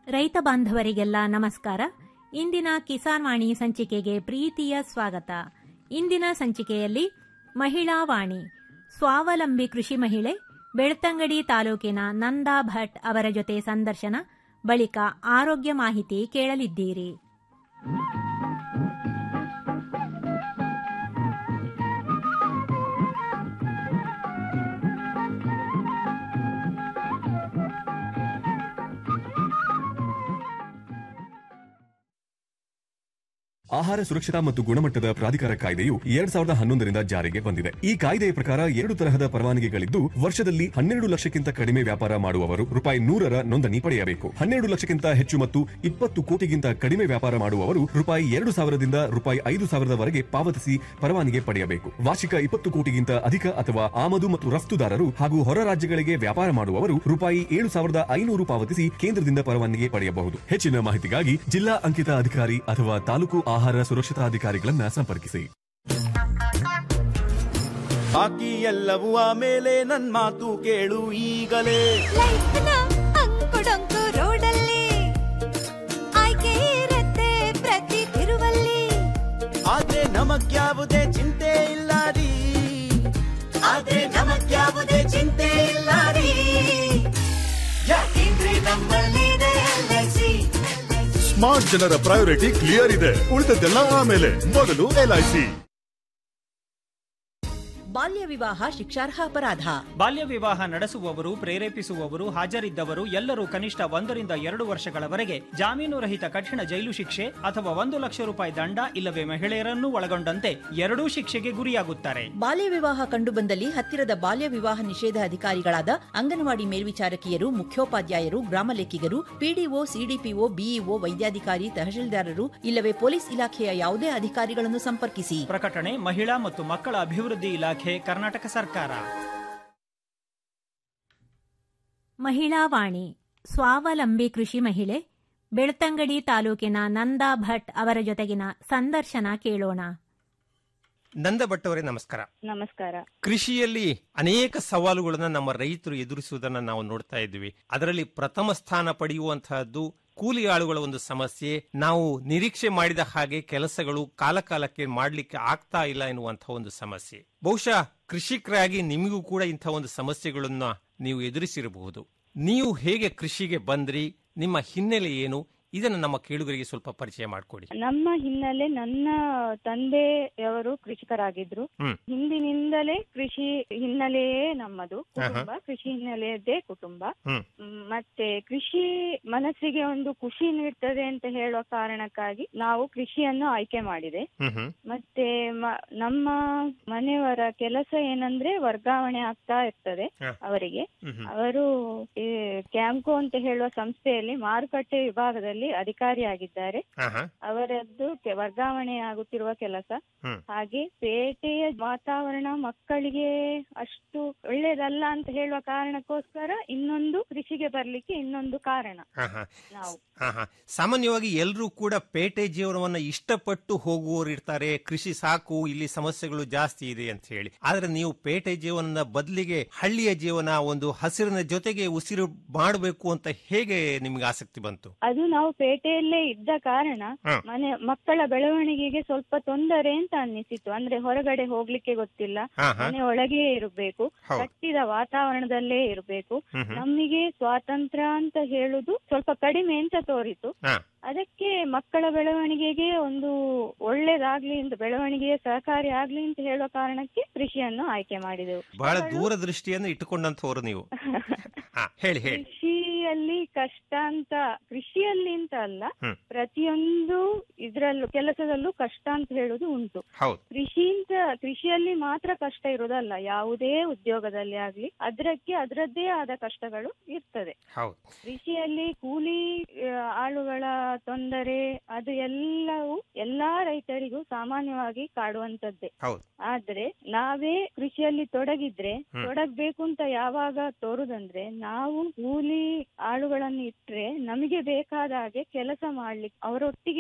ರೈತ ಬಾಂಧವರಿಗೆಲ್ಲ ನಮಸ್ಕಾರ ಇಂದಿನ ಕಿಸಾನ್ ವಾಣಿ ಸಂಚಿಕೆಗೆ ಪ್ರೀತಿಯ ಸ್ವಾಗತ ಇಂದಿನ ಸಂಚಿಕೆಯಲ್ಲಿ ಮಹಿಳಾ ವಾಣಿ ಸ್ವಾವಲಂಬಿ ಕೃಷಿ ಮಹಿಳೆ ಬೆಳ್ತಂಗಡಿ ತಾಲೂಕಿನ ನಂದಾ ಭಟ್ ಅವರ ಜೊತೆ ಸಂದರ್ಶನ ಬಳಿಕ ಆರೋಗ್ಯ ಮಾಹಿತಿ ಕೇಳಲಿದ್ದೀರಿ ಆಹಾರ ಸುರಕ್ಷತಾ ಮತ್ತು ಗುಣಮಟ್ಟದ ಪ್ರಾಧಿಕಾರ ಕಾಯ್ದೆಯು ಎರಡ್ ಸಾವಿರದ ಹನ್ನೊಂದರಿಂದ ಜಾರಿಗೆ ಬಂದಿದೆ ಈ ಕಾಯ್ದೆಯ ಪ್ರಕಾರ ಎರಡು ತರಹದ ಪರವಾನಗಿಗಳಿದ್ದು ವರ್ಷದಲ್ಲಿ ಹನ್ನೆರಡು ಲಕ್ಷಕ್ಕಿಂತ ಕಡಿಮೆ ವ್ಯಾಪಾರ ಮಾಡುವವರು ರೂಪಾಯಿ ನೂರರ ನೋಂದಣಿ ಪಡೆಯಬೇಕು ಹನ್ನೆರಡು ಲಕ್ಷಕ್ಕಿಂತ ಹೆಚ್ಚು ಮತ್ತು ಇಪ್ಪತ್ತು ಕೋಟಿಗಿಂತ ಕಡಿಮೆ ವ್ಯಾಪಾರ ಮಾಡುವವರು ರೂಪಾಯಿ ಎರಡು ಸಾವಿರದಿಂದ ರೂಪಾಯಿ ಐದು ಸಾವಿರದವರೆಗೆ ಪಾವತಿಸಿ ಪರವಾನಗಿ ಪಡೆಯಬೇಕು ವಾರ್ಷಿಕ ಇಪ್ಪತ್ತು ಕೋಟಿಗಿಂತ ಅಧಿಕ ಅಥವಾ ಆಮದು ಮತ್ತು ರಫ್ತುದಾರರು ಹಾಗೂ ಹೊರ ರಾಜ್ಯಗಳಿಗೆ ವ್ಯಾಪಾರ ಮಾಡುವವರು ರೂಪಾಯಿ ಏಳು ಸಾವಿರದ ಐನೂರು ಪಾವತಿಸಿ ಕೇಂದ್ರದಿಂದ ಪರವಾನಗಿ ಪಡೆಯಬಹುದು ಹೆಚ್ಚಿನ ಮಾಹಿತಿಗಾಗಿ ಜಿಲ್ಲಾ ಅಂಕಿತ ಅಧಿಕಾರಿ ಅಥವಾ ತಾಲೂಕು ಆಹಾರ ಸುರಕ್ಷತಾ ಅಧಿಕಾರಿಗಳನ್ನ ಸಂಪರ್ಕಿಸಿ ಬಾಕಿ ಎಲ್ಲವೂ ಆಮೇಲೆ ನನ್ ಮಾತು ಕೇಳು ಈಗಲೇ ಲೈಫ್ನ ಅಂಕುಡೊಂಕು ರೋಡಲ್ಲಿ ಆಯ್ಕೆ ಇರತ್ತೆ ಪ್ರತಿ ತಿರುವಲ್ಲಿ ಆದ್ರೆ ನಮಗ್ಯಾವುದೇ ಚಿಂತೆ ಇಲ್ಲ ರೀ ಆದ್ರೆ ನಮಗ್ಯಾವುದೇ ಚಿಂತೆ ಇಲ್ಲ ರೀ ಯಾಕೆಂದ್ರೆ ನಮ್ಮಲ್ಲಿದೆ LIC. ಸ್ಮಾರ್ಟ್ ಜನರ ಪ್ರಯಾರಿಟಿ ಕ್ಲಿಯರ್ ಇದೆ ಉಳಿದದ್ದೆಲ್ಲ ಆಮೇಲೆ ಮೊದಲು ಎಲ್ಐಸಿ ಬಾಲ್ಯ ವಿವಾಹ ಶಿಕ್ಷಾರ್ಹ ಅಪರಾಧ ಬಾಲ್ಯ ವಿವಾಹ ನಡೆಸುವವರು ಪ್ರೇರೇಪಿಸುವವರು ಹಾಜರಿದ್ದವರು ಎಲ್ಲರೂ ಕನಿಷ್ಠ ಒಂದರಿಂದ ಎರಡು ವರ್ಷಗಳವರೆಗೆ ಜಾಮೀನು ರಹಿತ ಕಠಿಣ ಜೈಲು ಶಿಕ್ಷೆ ಅಥವಾ ಒಂದು ಲಕ್ಷ ರೂಪಾಯಿ ದಂಡ ಇಲ್ಲವೇ ಮಹಿಳೆಯರನ್ನು ಒಳಗೊಂಡಂತೆ ಎರಡೂ ಶಿಕ್ಷೆಗೆ ಗುರಿಯಾಗುತ್ತಾರೆ ಬಾಲ್ಯ ವಿವಾಹ ಕಂಡುಬಂದಲ್ಲಿ ಹತ್ತಿರದ ಬಾಲ್ಯ ವಿವಾಹ ನಿಷೇಧ ಅಧಿಕಾರಿಗಳಾದ ಅಂಗನವಾಡಿ ಮೇಲ್ವಿಚಾರಕಿಯರು ಮುಖ್ಯೋಪಾಧ್ಯಾಯರು ಗ್ರಾಮ ಲೆಕ್ಕಿಗರು ಪಿಡಿಒ ಸಿಡಿಪಿಒ ಬಿಇಒ ವೈದ್ಯಾಧಿಕಾರಿ ತಹಶೀಲ್ದಾರರು ಇಲ್ಲವೇ ಪೊಲೀಸ್ ಇಲಾಖೆಯ ಯಾವುದೇ ಅಧಿಕಾರಿಗಳನ್ನು ಸಂಪರ್ಕಿಸಿ ಪ್ರಕಟಣೆ ಮಹಿಳಾ ಮತ್ತು ಮಕ್ಕಳ ಅಭಿವೃದ್ಧಿ ಇಲಾಖೆ ಕರ್ನಾಟಕ ಸರ್ಕಾರ ಮಹಿಳಾ ವಾಣಿ ಸ್ವಾವಲಂಬಿ ಕೃಷಿ ಮಹಿಳೆ ಬೆಳ್ತಂಗಡಿ ತಾಲೂಕಿನ ನಂದಾ ಭಟ್ ಅವರ ಜೊತೆಗಿನ ಸಂದರ್ಶನ ಕೇಳೋಣ ನಂದ ಭಟ್ ಅವರೇ ನಮಸ್ಕಾರ ನಮಸ್ಕಾರ ಕೃಷಿಯಲ್ಲಿ ಅನೇಕ ಸವಾಲುಗಳನ್ನ ನಮ್ಮ ರೈತರು ಎದುರಿಸುವುದನ್ನ ನಾವು ನೋಡ್ತಾ ಇದ್ವಿ ಅದರಲ್ಲಿ ಪ್ರಥಮ ಸ್ಥಾನ ಪಡೆಯುವಂತಹದ್ದು ಕೂಲಿ ಆಳುಗಳ ಒಂದು ಸಮಸ್ಯೆ ನಾವು ನಿರೀಕ್ಷೆ ಮಾಡಿದ ಹಾಗೆ ಕೆಲಸಗಳು ಕಾಲಕಾಲಕ್ಕೆ ಮಾಡ್ಲಿಕ್ಕೆ ಆಗ್ತಾ ಇಲ್ಲ ಎನ್ನುವಂತಹ ಒಂದು ಸಮಸ್ಯೆ ಬಹುಶಃ ಕೃಷಿಕರಾಗಿ ನಿಮಗೂ ಕೂಡ ಇಂತಹ ಒಂದು ಸಮಸ್ಯೆಗಳನ್ನ ನೀವು ಎದುರಿಸಿರಬಹುದು ನೀವು ಹೇಗೆ ಕೃಷಿಗೆ ಬಂದ್ರಿ ನಿಮ್ಮ ಹಿನ್ನೆಲೆ ಏನು ಇದನ್ನು ನಮ್ಮ ಕೇಳುಗರಿಗೆ ಸ್ವಲ್ಪ ಪರಿಚಯ ಮಾಡಿಕೊಡಿ ನಮ್ಮ ಹಿನ್ನೆಲೆ ನನ್ನ ತಂದೆಯವರು ಕೃಷಿಕರಾಗಿದ್ರು ಹ್ಮ್. ಹಿಂದಿನಿಂದಲೇ ಕೃಷಿ ಹಿನ್ನೆಲೆಯೇ ನಮ್ಮದು ಕುಟುಂಬ ಕೃಷಿ ಹಿನ್ನೆಲೆಯದ್ದೇ ಕುಟುಂಬ ಹ್ಮ್. ಮ್, ಮತ್ತೆ ಕೃಷಿ ಮನಸ್ಸಿಗೆ ಒಂದು ಖುಷಿ ನೀಡ್ತದೆ ಅಂತ ಹೇಳುವ ಕಾರಣಕ್ಕಾಗಿ ನಾವು ಕೃಷಿಯನ್ನು ಆಯ್ಕೆ ಮಾಡಿದೆ ಹ್ಮ್ ಹ್ಮ್ ಮತ್ತೆ ಮ- ನಮ್ಮ ಮನೆಯವರ ಕೆಲಸ ಏನಂದ್ರೆ ವರ್ಗಾವಣೆ ಆಗ್ತಾ ಇರ್ತದೆ ಹ. ಅವರಿಗೆ ಹ್ಮ್ ಹ್ಮ್ ಅವರು ಈ ಕ್ಯಾಂಕೋ ಅಂತ ಹೇಳುವ ಸಂಸ್ಥೆಯಲ್ಲಿ ಮಾರುಕಟ್ಟೆ ವಿಭಾಗದಲ್ಲಿ ಅಧಿಕಾರಿಯಾಗಿದ್ದಾರೆ ಹಾ ಹಾ ಅವರದ್ದು ಕೆ- ವರ್ಗಾವಣೆ ಆಗುತ್ತಿರುವ ಕೆಲಸ ಹ್ಮ್. ಹಾಗೆ ಪೇಟೆಯ ವಾತಾವರಣ ಮಕ್ಕಳಿಗೆ ಅಷ್ಟು ಒಳ್ಳೇದಲ್ಲ ಅಂತ ಹೇಳುವ ಕಾರಣಕ್ಕೋಸ್ಕರ ಇನ್ನೊಂದು ಕೃಷಿಗೆ ಬರ್ಲಿಕ್ಕೆ ಇನ್ನೊಂದು ಕಾರಣ ಹಾ ಹಾ ನಾವು ಹಾ ಹಾ ಸಾಮಾನ್ಯವಾಗಿ ಎಲ್ಲರೂ ಕೂಡ ಪೇಟೆ ಜೀವನವನ್ನ ಇಷ್ಟಪಟ್ಟು ಹೋಗುವವರು ಇರ್ತಾರೆ ಕೃಷಿ ಸಾಕು ಇಲ್ಲಿ ಸಮಸ್ಯೆಗಳು ಜಾಸ್ತಿ ಇದೆ ಅಂತ ಹೇಳಿ ಆದ್ರೆ ನೀವು ಪೇಟೆ ಜೀವನದ ಬದಲಿಗೆ ಹಳ್ಳಿಯ ಜೀವನ ಒಂದು ಹಸಿರಿನ ಜೊತೆಗೆ ಉಸಿರು ಮಾಡಬೇಕು ಅಂತ ಹೇಗೆ ನಿಮ್ಗೆ ಆಸಕ್ತಿ ಬಂತು ಅದು ನಾವು ಪೇಟೆಯಲ್ಲೇ ಇದ್ದ ಕಾರಣ ಹ. ಮನೆ ಮಕ್ಕಳ ಬೆಳವಣಿಗೆಗೆ ಸ್ವಲ್ಪ ತೊಂದರೆ ಅಂತ ಅನ್ನಿಸಿತು ಅಂದ್ರೆ ಹೊರಗಡೆ ಹೋಗ್ಲಿಕ್ಕೆ ಗೊತ್ತಿಲ್ಲ ಹಾ ಹಾ ಮನೆ ಒಳಗೆಯೇ ಇರಬೇಕು ಹೌದು. ಕಟ್ಟಿದ ವಾತಾವರಣದಲ್ಲೇ ಇರಬೇಕು ಹ್ಮ್ ಹ್ಮ್. ನಮಗೆ ಸ್ವಾತಂತ್ರ್ಯ ಅಂತ ಹೇಳುದು ಸ್ವಲ್ಪ ಕಡಿಮೆ ಅಂತ ತೋರಿತು ಹಾ. ಅದಕ್ಕೆ ಮಕ್ಕಳ ಬೆಳವಣಿಗೆಗೆ ಒಂದು ಒಳ್ಳೇದಾಗ್ಲಿ ಅಂತ ಬೆಳವಣಿಗೆಯ ಸಹಕಾರಿ ಆಗ್ಲಿ ಅಂತ ಹೇಳುವ ಕಾರಣಕ್ಕೆ ಕೃಷಿಯನ್ನು ಆಯ್ಕೆ ಮಾಡಿದೆವು ಬಹಳ ದೂರದೃಷ್ಟಿಯನ್ನು ಇಟ್ಟುಕೊಂಡಂತವರು ನೀವು ಹಾ ಹೇಳಿ ಹೇಳಿ ಕೃಷಿಯಲ್ಲಿ ಕಷ್ಟ ಅಂತ ಕೃಷಿಯಲ್ಲಿ ಅಂತ ಅಲ್ಲ ಹ್ಮ್. ಪ್ರತಿಯೊಂದು ಇದ್ರಲ್ಲೂ ಕೆಲಸದಲ್ಲೂ ಕಷ್ಟ ಅಂತ ಹೇಳುದು ಉಂಟು ಹೌದು ಕೃಷಿ ಅಂತ ಕೃಷಿಯಲ್ಲಿ ಮಾತ್ರ ಕಷ್ಟ ಇರುವುದಲ್ಲ ಯಾವುದೇ ಉದ್ಯೋಗದಲ್ಲಿ ಆಗ್ಲಿ ಅದಕ್ಕೆ ಅದರದ್ದೇ ಆದ ಕಷ್ಟಗಳು ಇರ್ತದೆ ಹೌದು ಕೃಷಿಯಲ್ಲಿ ಕೂಲಿ ಆ, ಆಳುಗಳ ತೊಂದರೆ ಅದು ಎಲ್ಲವೂ ಎಲ್ಲಾ ರೈತರಿಗೂ ಸಾಮಾನ್ಯವಾಗಿ ಕಾಡುವಂತದ್ದೇ ಹೌದು ಆದ್ರೆ ನಾವೇ ಕೃಷಿಯಲ್ಲಿ ತೊಡಗಿದ್ರೆ ಹ್ಮ್. ತೊಡಗ್ಬೇಕು ಅಂತ ಯಾವಾಗ ತೋರುದಂದ್ರೆ ನಾವು ಕೂಲಿ ಆಳುಗಳನ್ನು ಇಟ್ರೆ ನಮಗೆ ಬೇಕಾದ ಹಾಗೆ ಕೆಲಸ ಮಾಡ್ಲಿಕ್ಕೆ ಅವರೊಟ್ಟಿಗೆ ಇರಬೇಕು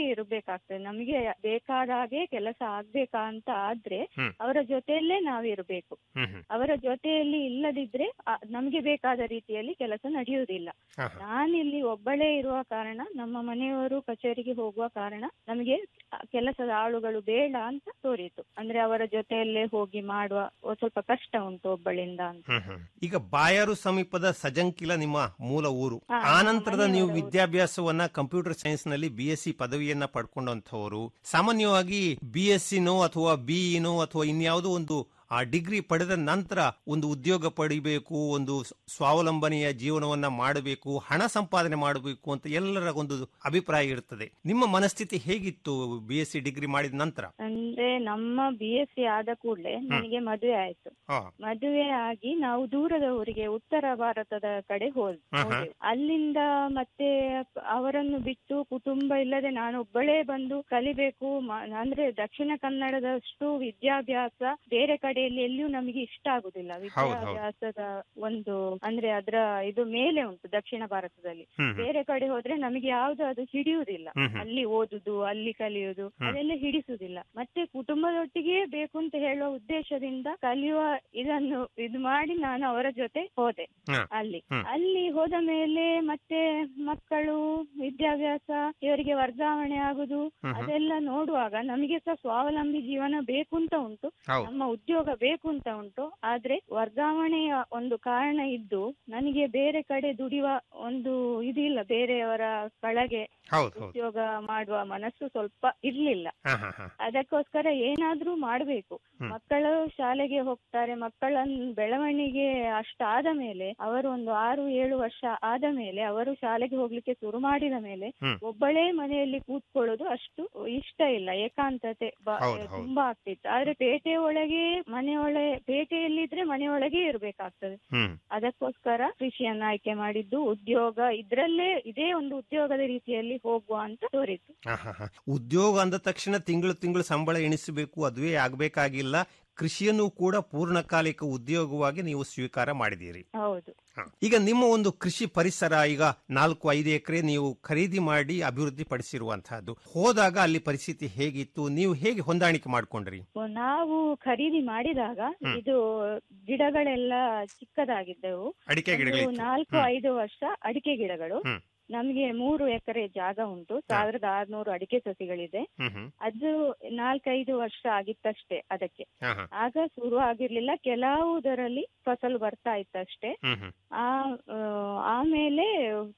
ಇರ್ಬೇಕಾಗ್ತದೆ ನಮಗೆ ಬೇಕಾದ ಹಾಗೆ ಕೆಲಸ ಆಗ್ಬೇಕಾ ಅಂತ ಆದ್ರೆ ಹ್ಮ್. ಅವರ ಜೊತೆಯಲ್ಲೇ ನಾವಿರ್ಬೇಕು ಹ್ಮ್ ಹ್ಮ್ ಅವರ ಜೊತೆಯಲ್ಲಿ ಇಲ್ಲದಿದ್ರೆ ಆ- ನಮಗೆ ಬೇಕಾದ ರೀತಿಯಲ್ಲಿ ಕೆಲಸ ನಡೆಯುವುದಿಲ್ಲ ಹಾ, ಹಾ. ನಾನಿಲ್ಲಿ ಒಬ್ಬಳೇ ಇರುವ ಕಾರಣ ನಮ್ಮ ಮನೆಯವರು ಕಚೇರಿಗೆ ಹೋಗುವ ಕಾರಣ ನಮಗೆ ಆ ಕೆಲಸದ ಆಳುಗಳು ಬೇಡ ಅಂತ ತೋರಿತು ಅಂದ್ರೆ ಅವರ ಜೊತೆಯಲ್ಲೇ ಹೋಗಿ ಮಾಡುವ ಒಂದ್ ಸ್ವಲ್ಪ ಕಷ್ಟ ಉಂಟು ಒಬ್ಬಳಿಂದ ಅಂತ ಹ್ಮ್ ಹ್ಮ್. ಈಗ ಬಾಯಾರು ಸಮೀಪದ ಸಜಂಕಿಲ ನಿಮ್ಮ ಮೂಲ ಊರು ಹಾ, ಆ ನಂತರದ ಮನೆಯವರ ನೀವು ಊರು. ವಿದ್ಯಾಭ್ಯಾಸವನ್ನ ಕಂಪ್ಯೂಟರ್ ಸೈನ್ಸ್ ನಲ್ಲಿ ಬಿ ಎಸ್ ಸಿ ಪದವಿಯನ್ನ ಪಡ್ಕೊಂಡಂತವರು ಸಾಮಾನ್ಯವಾಗಿ ಬಿ ಎಸ್ ಸಿನೋ ಅಥವಾ ಬಿಇನೋ ಅಥವಾ ಇನ್ಯಾವುದೋ ಒಂದು ಆ ಡಿಗ್ರಿ ಪಡೆದ ನಂತರ ಒಂದು ಉದ್ಯೋಗ ಪಡಿಬೇಕು ಒಂದು ಸ್- ಸ್ವಾವಲಂಬನೆಯ ಜೀವನವನ್ನ ಮಾಡಬೇಕು ಹಣ ಸಂಪಾದನೆ ಮಾಡಬೇಕು ಅಂತ ಎಲ್ಲರ ಒಂದು ಅಭಿಪ್ರಾಯ ಇರ್ತದೆ ನಿಮ್ಮ ಮನಸ್ಥಿತಿ ಹೇಗಿತ್ತು ಬಿ ಎಸ್ ಸಿ ಡಿಗ್ರಿ ಮಾಡಿದ ನಂತರ ಅಂದ್ರೆ ನಮ್ಮ ಬಿ ಎಸ್ ಸಿ ಆದ ಕೂಡಲೇ ನನಗೆ ಮದುವೆ ಆಯ್ತು ಹಾ. ಮದುವೆ ಆಗಿ ನಾವು ದೂರದ ಊರಿಗೆ ಉತ್ತರ ಭಾರತದ ಕಡೆ ಹೋದ್ ಹಾ, ಹಾ. ಹೋದೆವು. ಅಲ್ಲಿಂದ ಮತ್ತೆ ಅವರನ್ನು ಬಿಟ್ಟು ಕುಟುಂಬ ಇಲ್ಲದೆ ನಾನು ಒಬ್ಬಳೇ ಬಂದು ಕಲಿಬೇಕು ಮ- ಅಂದ್ರೆ ದಕ್ಷಿಣ ಕನ್ನಡದಷ್ಟು ವಿದ್ಯಾಭ್ಯಾಸ ಬೇರೆ ಕಡೆಯಲ್ಲಿ ಎಲ್ಲಿಯೂ ನಮಗೆ ಇಷ್ಟ ಆಗುದಿಲ್ಲ ಹೌದು, ಹೌದು. ವಿದ್ಯಾಭ್ಯಾಸದ ಒಂದು ಅಂದ್ರೆ ಅದರ ಇದು ಮೇಲೆ ಉಂಟು ದಕ್ಷಿಣ ಭಾರತದಲ್ಲಿ ಹ್ಮ್, ಹ್ಮ್. ಬೇರೆ ಕಡೆ ಹೋದ್ರೆ ನಮಗೆ ಯಾವ್ದು ಅದು ಹಿಡಿಯುವುದಿಲ್ಲ ಹ್ಮ್, ಹ್ಮ್. ಅಲ್ಲಿ ಓದುದು ಅಲ್ಲಿ ಕಲಿಯುವುದು ಹ್ಮ್. ಅದೆಲ್ಲ ಹಿಡಿಸುವುದಿಲ್ಲ ಮತ್ತೆ ಕುಟುಂಬದೊಟ್ಟಿಗೆ ಬೇಕು ಅಂತ ಹೇಳುವ ಉದ್ದೇಶದಿಂದ ಕಲಿಯುವ ಇದನ್ನು ಇದು ಮಾಡಿ ನಾನು ಅವರ ಜೊತೆ ಹೋದೆ ಹಾ. ಅಲ್ಲಿ ಹ್ಮ್. ಅಲ್ಲಿ ಹೋದ ಮೇಲೆ ಮತ್ತೆ ಮಕ್ಕಳು ವಿದ್ಯಾಭ್ಯಾಸ ಇವರಿಗೆ ವರ್ಗಾವಣೆ ಆಗುದು ಹ್ಮ್ ಹ್ಮ್. ಅದೆಲ್ಲ ನೋಡುವಾಗ ನಮಗೆ ಸಹ ಸ್ವಾವಲಂಬಿ ಜೀವನ ಬೇಕು ಅಂತ ಉಂಟು ಹೌದು. ನಮ್ಮ ಉದ್ಯೋಗ ಬೇಕು ಅಂತ ಉಂಟು ಆದ್ರೆ ವರ್ಗಾವಣೆಯ ಒಂದು ಕಾರಣ ಇದ್ದು ನನಗೆ ಬೇರೆ ಕಡೆ ದುಡಿಯುವ ಒಂದು ಇದಿಲ್ಲ ಬೇರೆಯವರ ಕೆಳಗೆ ಹೌದು ಹೌದು ಉದ್ಯೋಗ ಮಾಡುವ ಮನಸ್ಸು ಸ್ವಲ್ಪ ಇರ್ಲಿಲ್ಲ ಹಾ ಹಾ ಹಾ ಅದಕ್ಕೋಸ್ಕರ ಏನಾದ್ರೂ ಮಾಡ್ಬೇಕು ಹ್ಮ್. ಮಕ್ಕಳು ಶಾಲೆಗೆ ಹೋಗ್ತಾರೆ ಮಕ್ಕಳ ಬೆಳವಣಿಗೆ ಅಷ್ಟಾದ ಮೇಲೆ ಅವರು ಒಂದು ಆರು ಏಳು ವರ್ಷ ಆದ ಮೇಲೆ ಅವರು ಶಾಲೆಗೆ ಹೋಗ್ಲಿಕ್ಕೆ ಶುರು ಮಾಡಿದ ಮೇಲೆ ಹ್ಮ್. ಒಬ್ಬಳೇ ಮನೆಯಲ್ಲಿ ಕೂತ್ಕೊಳ್ಳೋದು ಅಷ್ಟು ಇಷ್ಟ ಇಲ್ಲ ಏಕಾಂತತೆ ಬ- ಹೌದು, ಹೌದು. ತುಂಬಾ ಆಗ್ತಿತ್ತು ಆದ್ರೆ ಪೇಟೆ ಒಳಗೆ ಮನೆಯೊಳಗೆ ಪೇಟೆಯಲ್ಲಿದ್ರೆ ಮನೆಯೊಳಗೆ ಇರ್ಬೇಕಾಗ್ತದೆ ಹ್ಮ್ ಅದಕ್ಕೋಸ್ಕರ ಕೃಷಿಯನ್ನ ಆಯ್ಕೆ ಮಾಡಿದ್ದು ಉದ್ಯೋಗ ಇದ್ರಲ್ಲೇ ಇದೇ ಒಂದು ಉದ್ಯೋಗದ ರೀತಿಯಲ್ಲಿ ಹೋಗುವ ಅಂತ ತೋರಿತು ಆಹಾಹಾ. ಉದ್ಯೋಗ ಅಂದ ತಕ್ಷಣ ತಿಂಗಳು ತಿಂಗಳು ಸಂಬಳ ಎಣಿಸಬೇಕು ಅದುವೇ ಆಗ್ಬೇಕಾಗಿಲ್ಲ ಕೃಷಿಯನ್ನು ಕೂಡ ಪೂರ್ಣಕಾಲಿಕ ಉದ್ಯೋಗವಾಗಿ ನೀವು ಸ್ವೀಕಾರ ಮಾಡಿದ್ದೀರಿ ಹೌದು ಹ. ಈಗ ನಿಮ್ಮ ಒಂದು ಕೃಷಿ ಪರಿಸರ ಈಗ ನಾಲ್ಕು ಐದು ಎಕರೆ ನೀವು ಖರೀದಿ ಮಾಡಿ ಅಭಿವೃದ್ಧಿ ಪಡಿಸಿರುವಂತಹದ್ದು ಹೋದಾಗ ಅಲ್ಲಿ ಪರಿಸ್ಥಿತಿ ಹೇಗಿತ್ತು ನೀವು ಹೇಗೆ ಹೊಂದಾಣಿಕೆ ಮಾಡ್ಕೊಂಡ್ರಿ ನಾವು ಖರೀದಿ ಮಾಡಿದಾಗ ಹ್ಮ್. ಇದು ಗಿಡಗಳೆಲ್ಲ ಚಿಕ್ಕದಾಗಿದ್ದವು ಅಡಿಕೆ ಒಂದು ಗಿಡಗಳಿತ್ತು ನಾಲ್ಕು ಹ್ಮ್. ಐದು ವರ್ಷ ಅಡಿಕೆ ಗಿಡಗಳು ಹ್ಮ್. ನಮ್ಗೆ ಮೂರು ಎಕರೆ ಜಾಗ ಉಂಟು ಸಾವಿರದ ಆರ್ನೂರು ಅಡಿಕೆ ಸಸಿಗಳಿದೆ ಹ್ಮ್ ಹ್ಮ್ ಅದು ನಾಲ್ಕೈದು ವರ್ಷ ಆಗಿತ್ತಷ್ಟೇ ಅದಕ್ಕೆ ಹಾ, ಹಾ. ಆಗ ಶುರು ಆಗಿರ್ಲಿಲ್ಲ ಕೆಲವುದರಲ್ಲಿ ಫಸಲು ಬರ್ತಾ ಇತ್ತಷ್ಟೇ ಹ್ಮ್ ಹ್ಮ್ ಆ ಆ, ಆಮೇಲೆ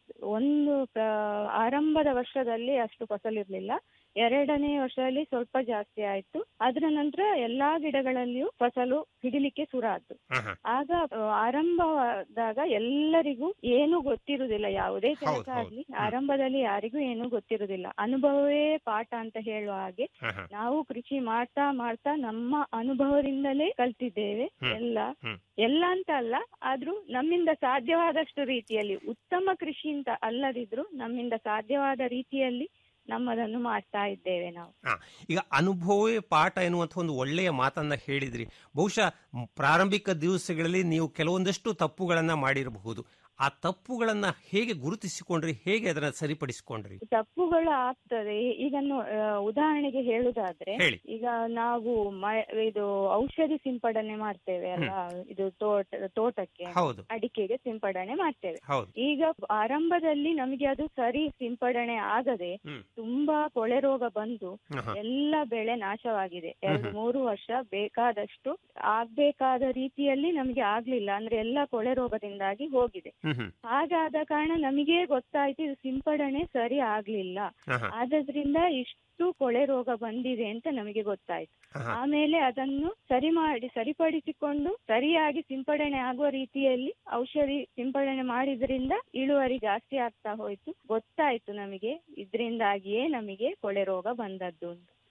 ಒಂದು ಪ್ರ- ಆರಂಭದ ವರ್ಷದಲ್ಲಿ ಅಷ್ಟು ಫಸಲಿರ್ಲಿಲ್ಲ ಎರಡನೇ ವರ್ಷದಲ್ಲಿ ಸ್ವಲ್ಪ ಜಾಸ್ತಿ ಆಯ್ತು ಅದರ ನಂತರ ಎಲ್ಲಾ ಗಿಡಗಳಲ್ಲಿಯೂ ಫಸಲು ಹಿಡಿಲಿಕ್ಕೆ ಶುರು ಆಯ್ತು ಹಾ, ಹಾ. ಆಗ ಆ, ಆರಂಭವಾದಾಗ ಎಲ್ಲರಿಗೂ ಏನು ಗೊತ್ತಿರುವುದಿಲ್ಲ ಯಾವುದೇ ಹೌದು, ಕೆಲಸ ಹೌದು. ಆಗ್ಲಿ ಹ್ಮ್. ಆರಂಭದಲ್ಲಿ ಯಾರಿಗೂ ಏನು ಗೊತ್ತಿರುವುದಿಲ್ಲ ಅನುಭವವೇ ಪಾಠ ಅಂತ ಹೇಳುವ ಹಾಗೆ ಹಾ, ಹಾ. ನಾವು ಕೃಷಿ ಮಾಡ್ತಾ ಮಾಡ್ತಾ ನಮ್ಮ ಅನುಭವದಿಂದಲೇ ಕಲ್ತಿದ್ದೇವೆ ಹ್ಮ್. ಎಲ್ಲ ಹ್ಮ್. ಎಲ್ಲ ಅಂತ ಅಲ್ಲ ಆದ್ರೂ ನಮ್ಮಿಂದ ಸಾಧ್ಯವಾದಷ್ಟು ರೀತಿಯಲ್ಲಿ ಉತ್ತಮ ಕೃಷಿ ಅಂತ ಅಲ್ಲದಿದ್ರು ನಮ್ಮಿಂದ ಸಾಧ್ಯವಾದ ರೀತಿಯಲ್ಲಿ ನಮ್ಮದನ್ನು ಮಾಡ್ತಾ ಇದ್ದೇವೆ ನಾವು ಆ, ಈಗ ಅನುಭವವೇ ಪಾಠ ಎನ್ನುವಂಥ ಒಂದು ಒಳ್ಳೆಯ ಮಾತನ್ನ ಹೇಳಿದ್ರಿ ಬಹುಶಃ ಮ್, ಪ್ರಾರಂಭಿಕ ದಿವಸಗಳಲ್ಲಿ ನೀವು ಕೆಲವೊಂದಷ್ಟು ತಪ್ಪುಗಳನ್ನ ಮಾಡಿರಬಹುದು ಆ ತಪ್ಪುಗಳನ್ನ ಹೇಗೆ ಗುರುತಿಸಿಕೊಂಡ್ರಿ ಹೇಗೆ ಅದನ್ನ ಸರಿಪಡಿಸಿಕೊಂಡ್ರಿ ತಪ್ಪುಗಳು ಆಗ್ತದೆ ಈಗ ನೋ- ಆ, ಉದಾಹರಣೆಗೆ ಹೇಳುದಾದ್ರೆ ಹೇಳಿ. ಈಗ ನಾವು ಮ- ಇದು ಔಷಧಿ ಸಿಂಪಡಣೆ ಮಾಡ್ತೇವೆ ಅಲ್ಲ ಇದು ತೋಟ ತೋಟಕ್ಕೆ ಹೌದು ಅಡಿಕೆಗೆ ಸಿಂಪಡಣೆ ಮಾಡ್ತೇವೆ ಹೌದು ಈಗ ಆರಂಭದಲ್ಲಿ ನಮಗೆ ಅದು ಸರಿ ಸಿಂಪಡಣೆ ಆಗದೆ ಹ್ಮ್. ತುಂಬಾ ಕೊಳೆ ರೋಗ ಬಂದು ಆಹಾ. ಎಲ್ಲ ಬೆಳೆ ನಾಶವಾಗಿದೆ ಎರಡು ಹ್ಮ್. ಮೂರು ವರ್ಷ ಬೇಕಾದಷ್ಟು ಆಗ್ಬೇಕಾದ ರೀತಿಯಲ್ಲಿ ನಮಗೆ ಆಗ್ಲಿಲ್ಲ ಅಂದ್ರೆ ಎಲ್ಲ ಕೊಳೆ ರೋಗದಿಂದಾಗಿ ಹೋಗಿದೆ ಹ್ಮ್ ಹ್ಮ್ ಹಾಗಾದ ಕಾರಣ ನಮಗೆ ಗೊತ್ತಾಯ್ತು ಇದು ಸಿಂಪಡಣೆ ಸರಿ ಆಗ್ಲಿಲ್ಲ ಆಹಾ. ಆದ್ರಿಂದ ಇಷ್ಟು ಕೊಳೆ ರೋಗ ಬಂದಿದೆ ಅಂತ ನಮಗೆ ಗೊತ್ತಾಯ್ತು ಆಹಾ. ಆಮೇಲೆ ಅದನ್ನು ಸರಿ ಮಾಡಿ ಸರಿಪಡಿಸಿಕೊಂಡು ಸರಿಯಾಗಿ ಸಿಂಪಡಣೆ ಆಗುವ ರೀತಿಯಲ್ಲಿ ಔಷಧಿ ಸಿಂಪಡಣೆ ಮಾಡಿದ್ರಿಂದ ಇಳುವರಿ ಜಾಸ್ತಿ ಆಗ್ತಾ ಹೋಯ್ತು ಗೊತ್ತಾಯ್ತು ನಮಗೆ ಇದರಿಂದಾಗಿಯೇ ನಮಗೆ ಕೊಳೆ ರೋಗ ಬಂದದ್ದು ಅಂತ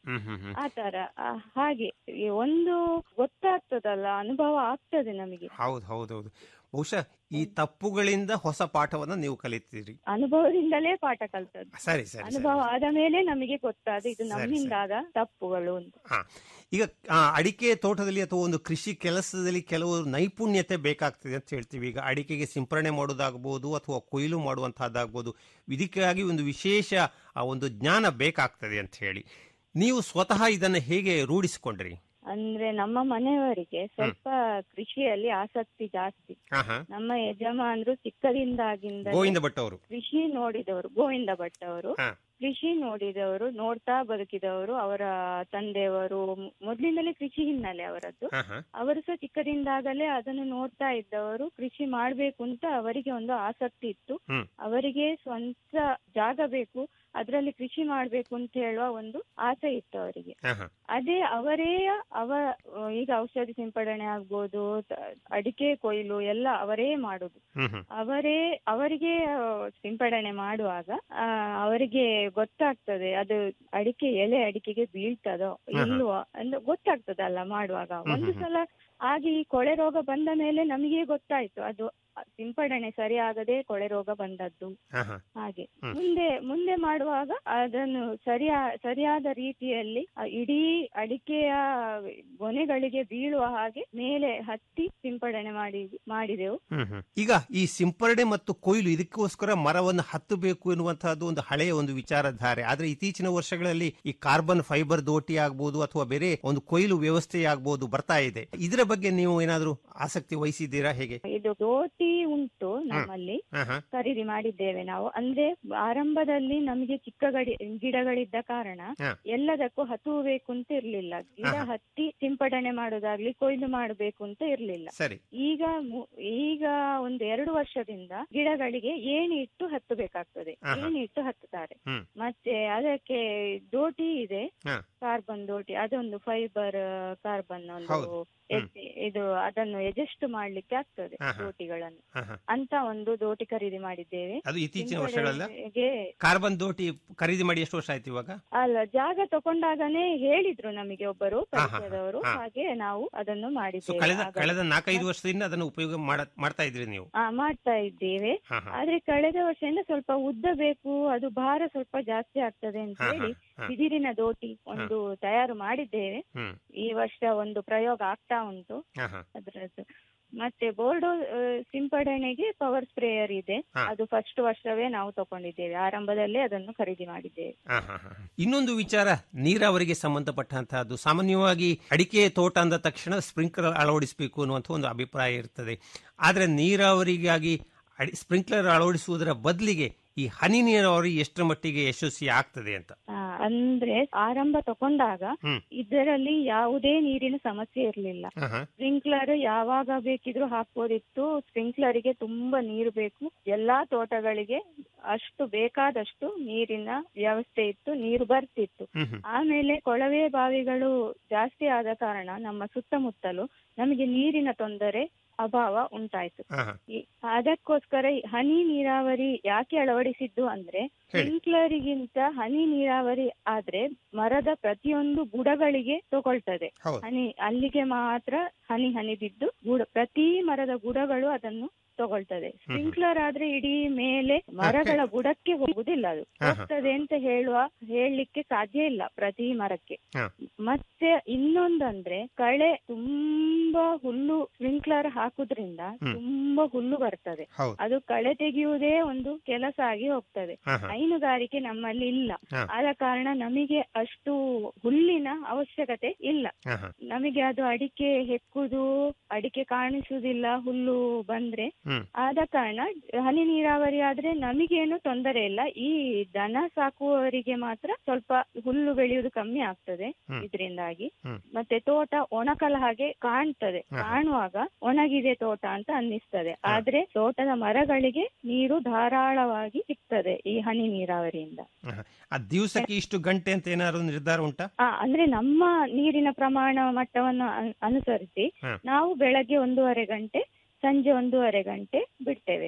ಹ್ಮ್ ಹ್ಮ್ ಹ್ಮ್ ಆ ತರ ಆ, ಹಾಗೆ ಈ ಒಂದು ಗೊತ್ತಾಗ್ತದಲ್ಲ ಅನುಭವ ಆಗ್ತದೆ ನಮಗೆ ಹೌದು ಹೌದೌದು ಬಹುಶಃ ಈ ತಪ್ಪುಗಳಿಂದ ಹೊಸ ಪಾಠವನ್ನ ನೀವು ಕಲಿತೀರಿ ಅನುಭವದಿಂದಲೇ ಪಾಠ ಕಲ್ತದ್ದು ಸರಿ ಸರಿ ಸರಿ ಅನುಭವ ಆದ ಮೇಲೆ ನಮಗೆ ಗೊತ್ತಾದ ಇದು ಸರಿ, ನಮ್ಮಿಂದಾದ ತಪ್ಪುಗಳು ಅಂತ ಹಾ ಈಗ ಆ, ಅಡಿಕೆ ತೋಟದಲ್ಲಿ ಅಥವಾ ಒಂದು ಕೃಷಿ ಕೆಲಸದಲ್ಲಿ ಕೆಲವು ನೈಪುಣ್ಯತೆ ಬೇಕಾಗ್ತದೆ ಅಂತ ಹೇಳ್ತೀವಿ ಈಗ ಅಡಿಕೆಗೆ ಸಿಂಪರಣೆ ಮಾಡೋದಾಗ್ಬೋದು ಅಥವಾ ಕೊಯ್ಲು ಮಾಡುವಂತಹದ್ದಾಗ್ಬೋದು ಇದಕ್ಕಾಗಿ ಒಂದು ವಿಶೇಷ ಆ, ಒಂದು ಜ್ಞಾನ ಬೇಕಾಗ್ತದೆ ಅಂತ ಹೇಳಿ ನೀವು ಸ್ವತಃ ಇದನ್ನು ಹೇಗೆ ರೂಢಿಸಿಕೊಂಡ್ರಿ ಅಂದ್ರೆ ನಮ್ಮ ಮನೆಯವರಿಗೆ ಸ್ವಲ್ಪ ಕೃಷಿಯಲ್ಲಿ ಆಸಕ್ತಿ ಜಾಸ್ತಿ ಹಾ ಹಾ ನಮ್ಮ ಯಜಮಾನರು ಚಿಕ್ಕದಿಂದಾಗಿಂದ ಗೋವಿಂದ ಭಟ್ ಅವರು ಕೃಷಿ ನೋಡಿದವರು ಗೋವಿಂದ ಭಟ್ ಅವರು ಹಾ. ಕೃಷಿ ನೋಡಿದವರು ನೋಡ್ತಾ ಬದುಕಿದವರು ಅವರ ತಂದೆಯವರು ಮ್- ಮೊದ್ಲಿಂದಲೇ ಕೃಷಿ ಹಿನ್ನೆಲೆ ಅವರದ್ದು ಹಾ ಹಾ ಅವರು ಸಹ ಚಿಕ್ಕದಿಂದಾಗಲೇ ಅದನ್ನು ನೋಡ್ತಾ ಇದ್ದವರು ಕೃಷಿ ಮಾಡ್ಬೇಕು ಅಂತ ಅವರಿಗೆ ಒಂದು ಆಸಕ್ತಿ ಇತ್ತು ಹ್ಮ್. ಅವರಿಗೆ ಸ್ವಂತ ಜಾಗ ಬೇಕು ಅದರಲ್ಲಿ ಕೃಷಿ ಮಾಡ್ಬೇಕು ಅಂತ ಹೇಳುವ ಒಂದು ಆಸೆ ಇತ್ತು ಅವರಿಗೆ ಹಾ ಹಾ ಅದೇ ಅವರೇ ಅವ ಈಗ ಔಷಧಿ ಸಿಂಪಡಣೆ ಆಗ್ಬೋದು ತ- ಅಡಿಕೆ ಕೊಯ್ಲು ಎಲ್ಲ ಅವರೇ ಮಾಡುದು ಹ್ಮ್ ಹ್ಮ್ ಅವರೇ ಅವರಿಗೆ ಆ, ಸಿಂಪಡಣೆ ಮಾಡುವಾಗ ಆ, ಅವರಿಗೆ ಗೊತ್ತಾಗ್ತದೆ ಅದು ಅಡಿಕೆ ಎಲೆ ಅಡಿಕೆಗೆ ಬೀಳ್ತದೋ ಹಾ. ಇಲ್ವೋ ಅಂತ ಗೊತ್ತಾಗ್ತದಲ್ಲ ಮಾಡುವಾಗ ಹ್ಮ್ ಒಂದು ಹ್ಮ್. ಸಲ ಹಾಗೆ ಈ ಕೊಳೆ ರೋಗ ಬಂದ ಮೇಲೆ ನಮಗೆ ಗೊತ್ತಾಯ್ತು ಅದು ಸಿಂಪಡಣೆ ಸರಿಯಾಗದೆ ಕೊಳೆ ರೋಗ ಬಂದದ್ದು ಹಾ ಹಾ ಹಾಗೆ ಹ್ಮ್. ಮುಂದೆ ಮುಂದೆ ಮಾಡುವಾಗ ಅದನ್ನು ಸರಿಯಾ ಸರಿಯಾದ ರೀತಿಯಲ್ಲಿ ಆ ಇಡೀ ಅಡಿಕೆಯ ಗೊನೆಗಳಿಗೆ ಬೀಳುವ ಹಾಗೆ ಮೇಲೆ ಹತ್ತಿ ಸಿಂಪಡಣೆ ಮಾಡಿ ಮಾಡಿದೆವು ಹ್ಮ್ ಹ್ಮ್. ಈಗ ಈ ಸಿಂಪರಣೆ ಮತ್ತು ಕೊಯ್ಲು ಇದಕ್ಕೋಸ್ಕರ ಮರವನ್ನು ಹತ್ತಬೇಕು ಎನ್ನುವಂತಹದ್ದು ಒಂದು ಹಳೆಯ ಒಂದು ವಿಚಾರಧಾರೆ ಆದ್ರೆ ಇತ್ತೀಚಿನ ವರ್ಷಗಳಲ್ಲಿ ಈ ಕಾರ್ಬನ್ ಫೈಬರ್ ದೋಟಿ ಆಗ್ಬೋದು ಅಥವಾ ಬೇರೆ ಒಂದು ಕೊಯ್ಲು ವ್ಯವಸ್ಥೆ ಆಗ್ಬೋದು ಬರ್ತಾ ಇದೆ ಇದರ ಬಗ್ಗೆ ನೀವು ಏನಾದ್ರೂ ಆಸಕ್ತಿ ವಹಿಸಿದ್ದೀರಾ ಹೇಗೆ ಇದು ದೋಟಿ ಉಂಟು ನಮ್ಮಲ್ಲಿ ಹಾ ಹಾ ಖರೀದಿ ಮಾಡಿದ್ದೇವೆ ನಾವು ಅಂದ್ರೆ ಆರಂಭದಲ್ಲಿ ನಮಗೆ ಚಿಕ್ಕ ಗಡಿ ಗಿಡಗಳಿದ್ದ ಕಾರಣ ಹಾ. ಎಲ್ಲದಕ್ಕೂ ಹತ್ತುಬೇಕು ಅಂತ ಇರ್ಲಿಲ್ಲ ಗಿಡ ಹಾ, ಹಾ. ಹತ್ತಿ ಸಿಂಪಡಣೆ ಮಾಡೋದಾಗ್ಲಿ ಕೊಯ್ಲು ಮಾಡಬೇಕು ಅಂತ ಇರ್ಲಿಲ್ಲ ಸರಿ ಈಗ ಮು- ಈಗ ಒಂದು ಎರಡು ವರ್ಷದಿಂದ ಗಿಡಗಳಿಗೆ ಏಣಿ ಇಟ್ಟು ಹತ್ತಬೇಕಾಗ್ತದೆ ಆಹಾ. ಏಣಿ ಇಟ್ಟು ಹತ್ತುತ್ತಾರೆ ಹ್ಮ್. ಮತ್ತೆ ಅದಕ್ಕೆ ದೋಟಿ ಇದೆ ಹಾ. ಕಾರ್ಬನ್ ದೋಟಿ ಅದೊಂದು ಫೈಬರ್ ಕಾರ್ಬನ್ ಒಂದು ಹೌದು. ಎಸ್- ಇದು ಅದನ್ನು ಎಜೆಸ್ಟ್ ಮಾಡ್ಲಿಕ್ಕೆ ಆಗ್ತದೆ ಆಹಾ. ದೋಟಿಗಳನ್ನು ಹಾ ಹಾ ಅಂತ ಒಂದು ದೋಟಿ ಖರೀದಿ ಮಾಡಿದ್ದೇವೆ ಅದು ಇತ್ತೀಚಿನ ವರ್ಷಗಳಲ್ಲ ಸಿಂಪಡಣೆಗೆ ಕಾರ್ಬನ್ ದೋಟಿ ಖರೀದಿ ಮಾಡಿ ಎಷ್ಟು ವರ್ಷ ಆಯ್ತು ಇವಾಗ ಅಲ್ಲ ಜಾಗ ತಕೊಂಡಾಗನೇ ಹೇಳಿದ್ರು ನಮಗೆ ಒಬ್ಬರು ಹಾ, ಹಾ, ಹಾ. ಪರಿಚಯದವರು ಹಾ. ಹಾಗೆ ನಾವು ಅದನ್ನು ಸೊ ಮಾಡಿದ್ದೇವೆ ಕಳೆದ ಆಗ- ಕಳೆದ ನಾಲ್ಕೈದು ವರ್ಷದಿಂದ ಅದನ್ನು ಉಪಯೋಗ ಮಾಡ- ಮಾಡ್ತಾ ಇದ್ರಿ ನೀವು ಆ, ಮಾಡ್ತಾ ಇದ್ದೇವೆ ಹಾ ಹಾ ಆದ್ರೆ ಕಳೆದ ವರ್ಷದಿಂದ ಸ್ವಲ್ಪ ಉದ್ದ ಬೇಕು ಅದು ಭಾರ ಸ್ವಲ್ಪ ಜಾಸ್ತಿ ಆಗ್ತದೆ ಅಂತ ಹಾ, ಹೇಳಿ ಹಾ, ಹಾ. ಬಿದಿರಿನ ದೋಟಿ ಒಂದು ತಯಾರು ಮಾಡಿದ್ದೇವೆ ಹ್ಮ್ ಈ ವರ್ಷ ಒಂದು ಪ್ರಯೋಗ ಆಗ್ತಾ ಉಂಟು ಹಾ ಹಾ ಅದರದ್ದು ಮತ್ತೆ ಬೋರ್ಡೋ ಆ, ಸಿಂಪಡಣೆಗೆ ಪವರ್ ಸ್ಪ್ರೇಯರ್ ಇದೆ ಹಾ. ಅದು ಫಸ್ಟ್ ವರ್ಷವೇ ನಾವು ತಕೊಂಡಿದ್ದೇವೆ ಆರಂಭದಲ್ಲೇ ಅದನ್ನು ಖರೀದಿ ಮಾಡಿದ್ದೇವೆ ಹಾ, ಹಾ, ಹಾ. ಇನ್ನೊಂದು ವಿಚಾರ ನೀರಾವರಿಗೆ ಸಂಬಂಧಪಟ್ಟಂತಹದ್ದು ಸಾಮಾನ್ಯವಾಗಿ ಅಡಿಕೆ ತೋಟ ಅಂದ ತಕ್ಷಣ ಸ್ಪ್ರಿಂಕ್ಲರ್ ಅಳವಡಿಸಬೇಕು ಅನ್ನುವಂಥ ಒಂದು ಅಭಿಪ್ರಾಯ ಇರ್ತದೆ ಆದ್ರೆ ನೀರಾವರಿಗಾಗಿ ಅಡಿ ಸ್ಪ್ರಿಂಕ್ಲರ್ ಅಳವಡಿಸುವುದರ ಬದಲಿಗೆ ಈ ಹನಿ ನೀರಾವರಿ ಎಷ್ಟರ ಮಟ್ಟಿಗೆ ಯಶಸ್ವಿ ಆಗ್ತದೆ ಅಂತ ಆ, ಅಂದ್ರೆ ಆರಂಭ ತಕೊಂಡಾಗ ಹ್ಮ್. ಇದರಲ್ಲಿ ಯಾವುದೇ ನೀರಿನ ಸಮಸ್ಯೆ ಇರಲಿಲ್ಲ ಹಾ, ಹಾ. ಸ್ಪ್ರಿಂಕ್ಲರ್ ಯಾವಾಗ ಬೇಕಿದ್ರೂ ಹಾಕ್ಬೋದಿತ್ತು ಸ್ಪ್ರಿಂಕ್ಲರಿಗೆ ತುಂಬಾ ನೀರು ಬೇಕು ಎಲ್ಲಾ ತೋಟಗಳಿಗೆ ಅಷ್ಟು ಬೇಕಾದಷ್ಟು ನೀರಿನ ವ್ಯವಸ್ಥೆ ಇತ್ತು ನೀರು ಬರ್ತಿತ್ತು ಹ್ಮ್ ಹ್ಮ್. ಆಮೇಲೆ ಕೊಳವೆ ಬಾವಿಗಳು ಜಾಸ್ತಿ ಆದ ಕಾರಣ ನಮ್ಮ ಸುತ್ತಮುತ್ತಲು ನಮಗೆ ನೀರಿನ ತೊಂದರೆ ಅಭಾವ ಉಂಟಾಯ್ತು ಹಾ, ಹಾ. ಈ- ಅದಕ್ಕೋಸ್ಕರ ಈ ಹನಿ ನೀರಾವರಿ ಯಾಕೆ ಅಳವಡಿಸಿದ್ದು ಅಂದ್ರೆ ಹೇಳಿ. ಸ್ಪ್ರಿಂಕ್ಲರಿಗಿಂತ ಹನಿ ನೀರಾವರಿ ಆದ್ರೆ ಮರದ ಪ್ರತಿಯೊಂದು ಬುಡಗಳಿಗೆ ತಗೊಳ್ತದೆ ಹೌದು ಹನಿ ಅಲ್ಲಿಗೆ ಮಾತ್ರ ಹನಿ ಹನಿ ಬಿದ್ದು ಬುಡ ಪ್ರತಿ ಮರದ ಬುಡಗಳು ಅದನ್ನು ತಗೊಳ್ತದೆ ಸ್ಪ್ರಿಂಕ್ಲರ್ ಆದ್ರೆ ಇಡೀ ಮೇಲೆ ಮರಗಳ ಬುಡಕ್ಕೆ ಹೋಗುದಿಲ್ಲ ಅದು ಹಾ, ಹಾ. ಹೋಗ್ತದೆ ಅಂತ ಹೇಳುವ ಹೇಳಲಿಕ್ಕೆ ಸಾಧ್ಯ ಇಲ್ಲ ಪ್ರತಿ ಮರಕ್ಕೆ ಹಾ. ಮತ್ತೆ ಇನ್ನೊಂದಂದ್ರೆ ಕಳೆ ತುಂಬಾ ಹುಲ್ಲು ಸ್ಪ್ರಿಂಕ್ಲರ್ ಹಾಕುದ್ರಿಂದ ಹ್ಮ್. ತುಂಬಾ ಹುಲ್ಲು ಬರ್ತದೆ ಹೌದು ಅದು ಕಳೆ ತೆಗೆಯುವುದೇ ಒಂದು ಕೆಲಸ ಆಗಿ ಹೋಗ್ತದೆ ಹಾ, ಹಾ. ಹೈನುಗಾರಿಕೆ ನಮ್ಮಲ್ಲಿ ಇಲ್ಲ ಹಾ. ಆದ ಕಾರಣ ನಮಗೆ ಅಷ್ಟು ಹುಲ್ಲಿನ ಅವಶ್ಯಕತೆ ಇಲ್ಲ ಹಾ, ಹಾ. ನಮಗೆ ಅದು ಅಡಿಕೆ ಹೆಕ್ಕುದು ಅಡಿಕೆ ಕಾಣಿಸುವುದಿಲ್ಲ ಹುಲ್ಲು ಬಂದ್ರೆ ಹ್ಮ್ ಆದ ಕಾರಣ ಹನಿ ನೀರಾವರಿ ಆದ್ರೆ ನಮಗೇನು ತೊಂದರೆ ಇಲ್ಲ ಈ ದನ ಸಾಕುವವರಿಗೆ ಮಾತ್ರ ಸ್ವಲ್ಪ ಹುಲ್ಲು ಬೆಳೆಯುವುದು ಕಮ್ಮಿ ಆಗ್ತದೆ ಹ್ಮ್. ಇದರಿಂದಾಗಿ ಹ್ಮ್. ಮತ್ತೆ ತೋಟ ಒಣಕಲ ಹಾಗೆ ಕಾಣ್ತದೆ ಹಾ. ಕಾಣುವಾಗ ಒಣಗಿದೆ ತೋಟ ಅಂತ ಅನ್ನಿಸ್ತದೆ ಆದ್ರೆ ತೋಟದ ಮರಗಳಿಗೆ ನೀರು ಧಾರಾಳವಾಗಿ ಸಿಗ್ತದೆ ಈ ಹನಿ ನೀರಾವರಿಯಿಂದ ಹಾ, ಹಾ. ಆ ದಿವಸಕ್ಕೆ ಇಷ್ಟು ಗಂಟೆ ಅಂತ ಏನಾದ್ರು ನಿರ್ಧಾರ ಉಂಟಾ ಆ, ಅಂದ್ರೆ ನಮ್ಮ ನೀರಿನ ಪ್ರಮಾಣ ಮಟ್ಟವನ್ನು ಅನ್- ಅನುಸರಿಸಿ ಹಾ. ನಾವು ಬೆಳಗ್ಗೆ ಒಂದೂವರೆ ಗಂಟೆ ಸಂಜೆ ಒಂದೂವರೆ ಗಂಟೆ ಬಿಡ್ತೇವೆ ನೀರು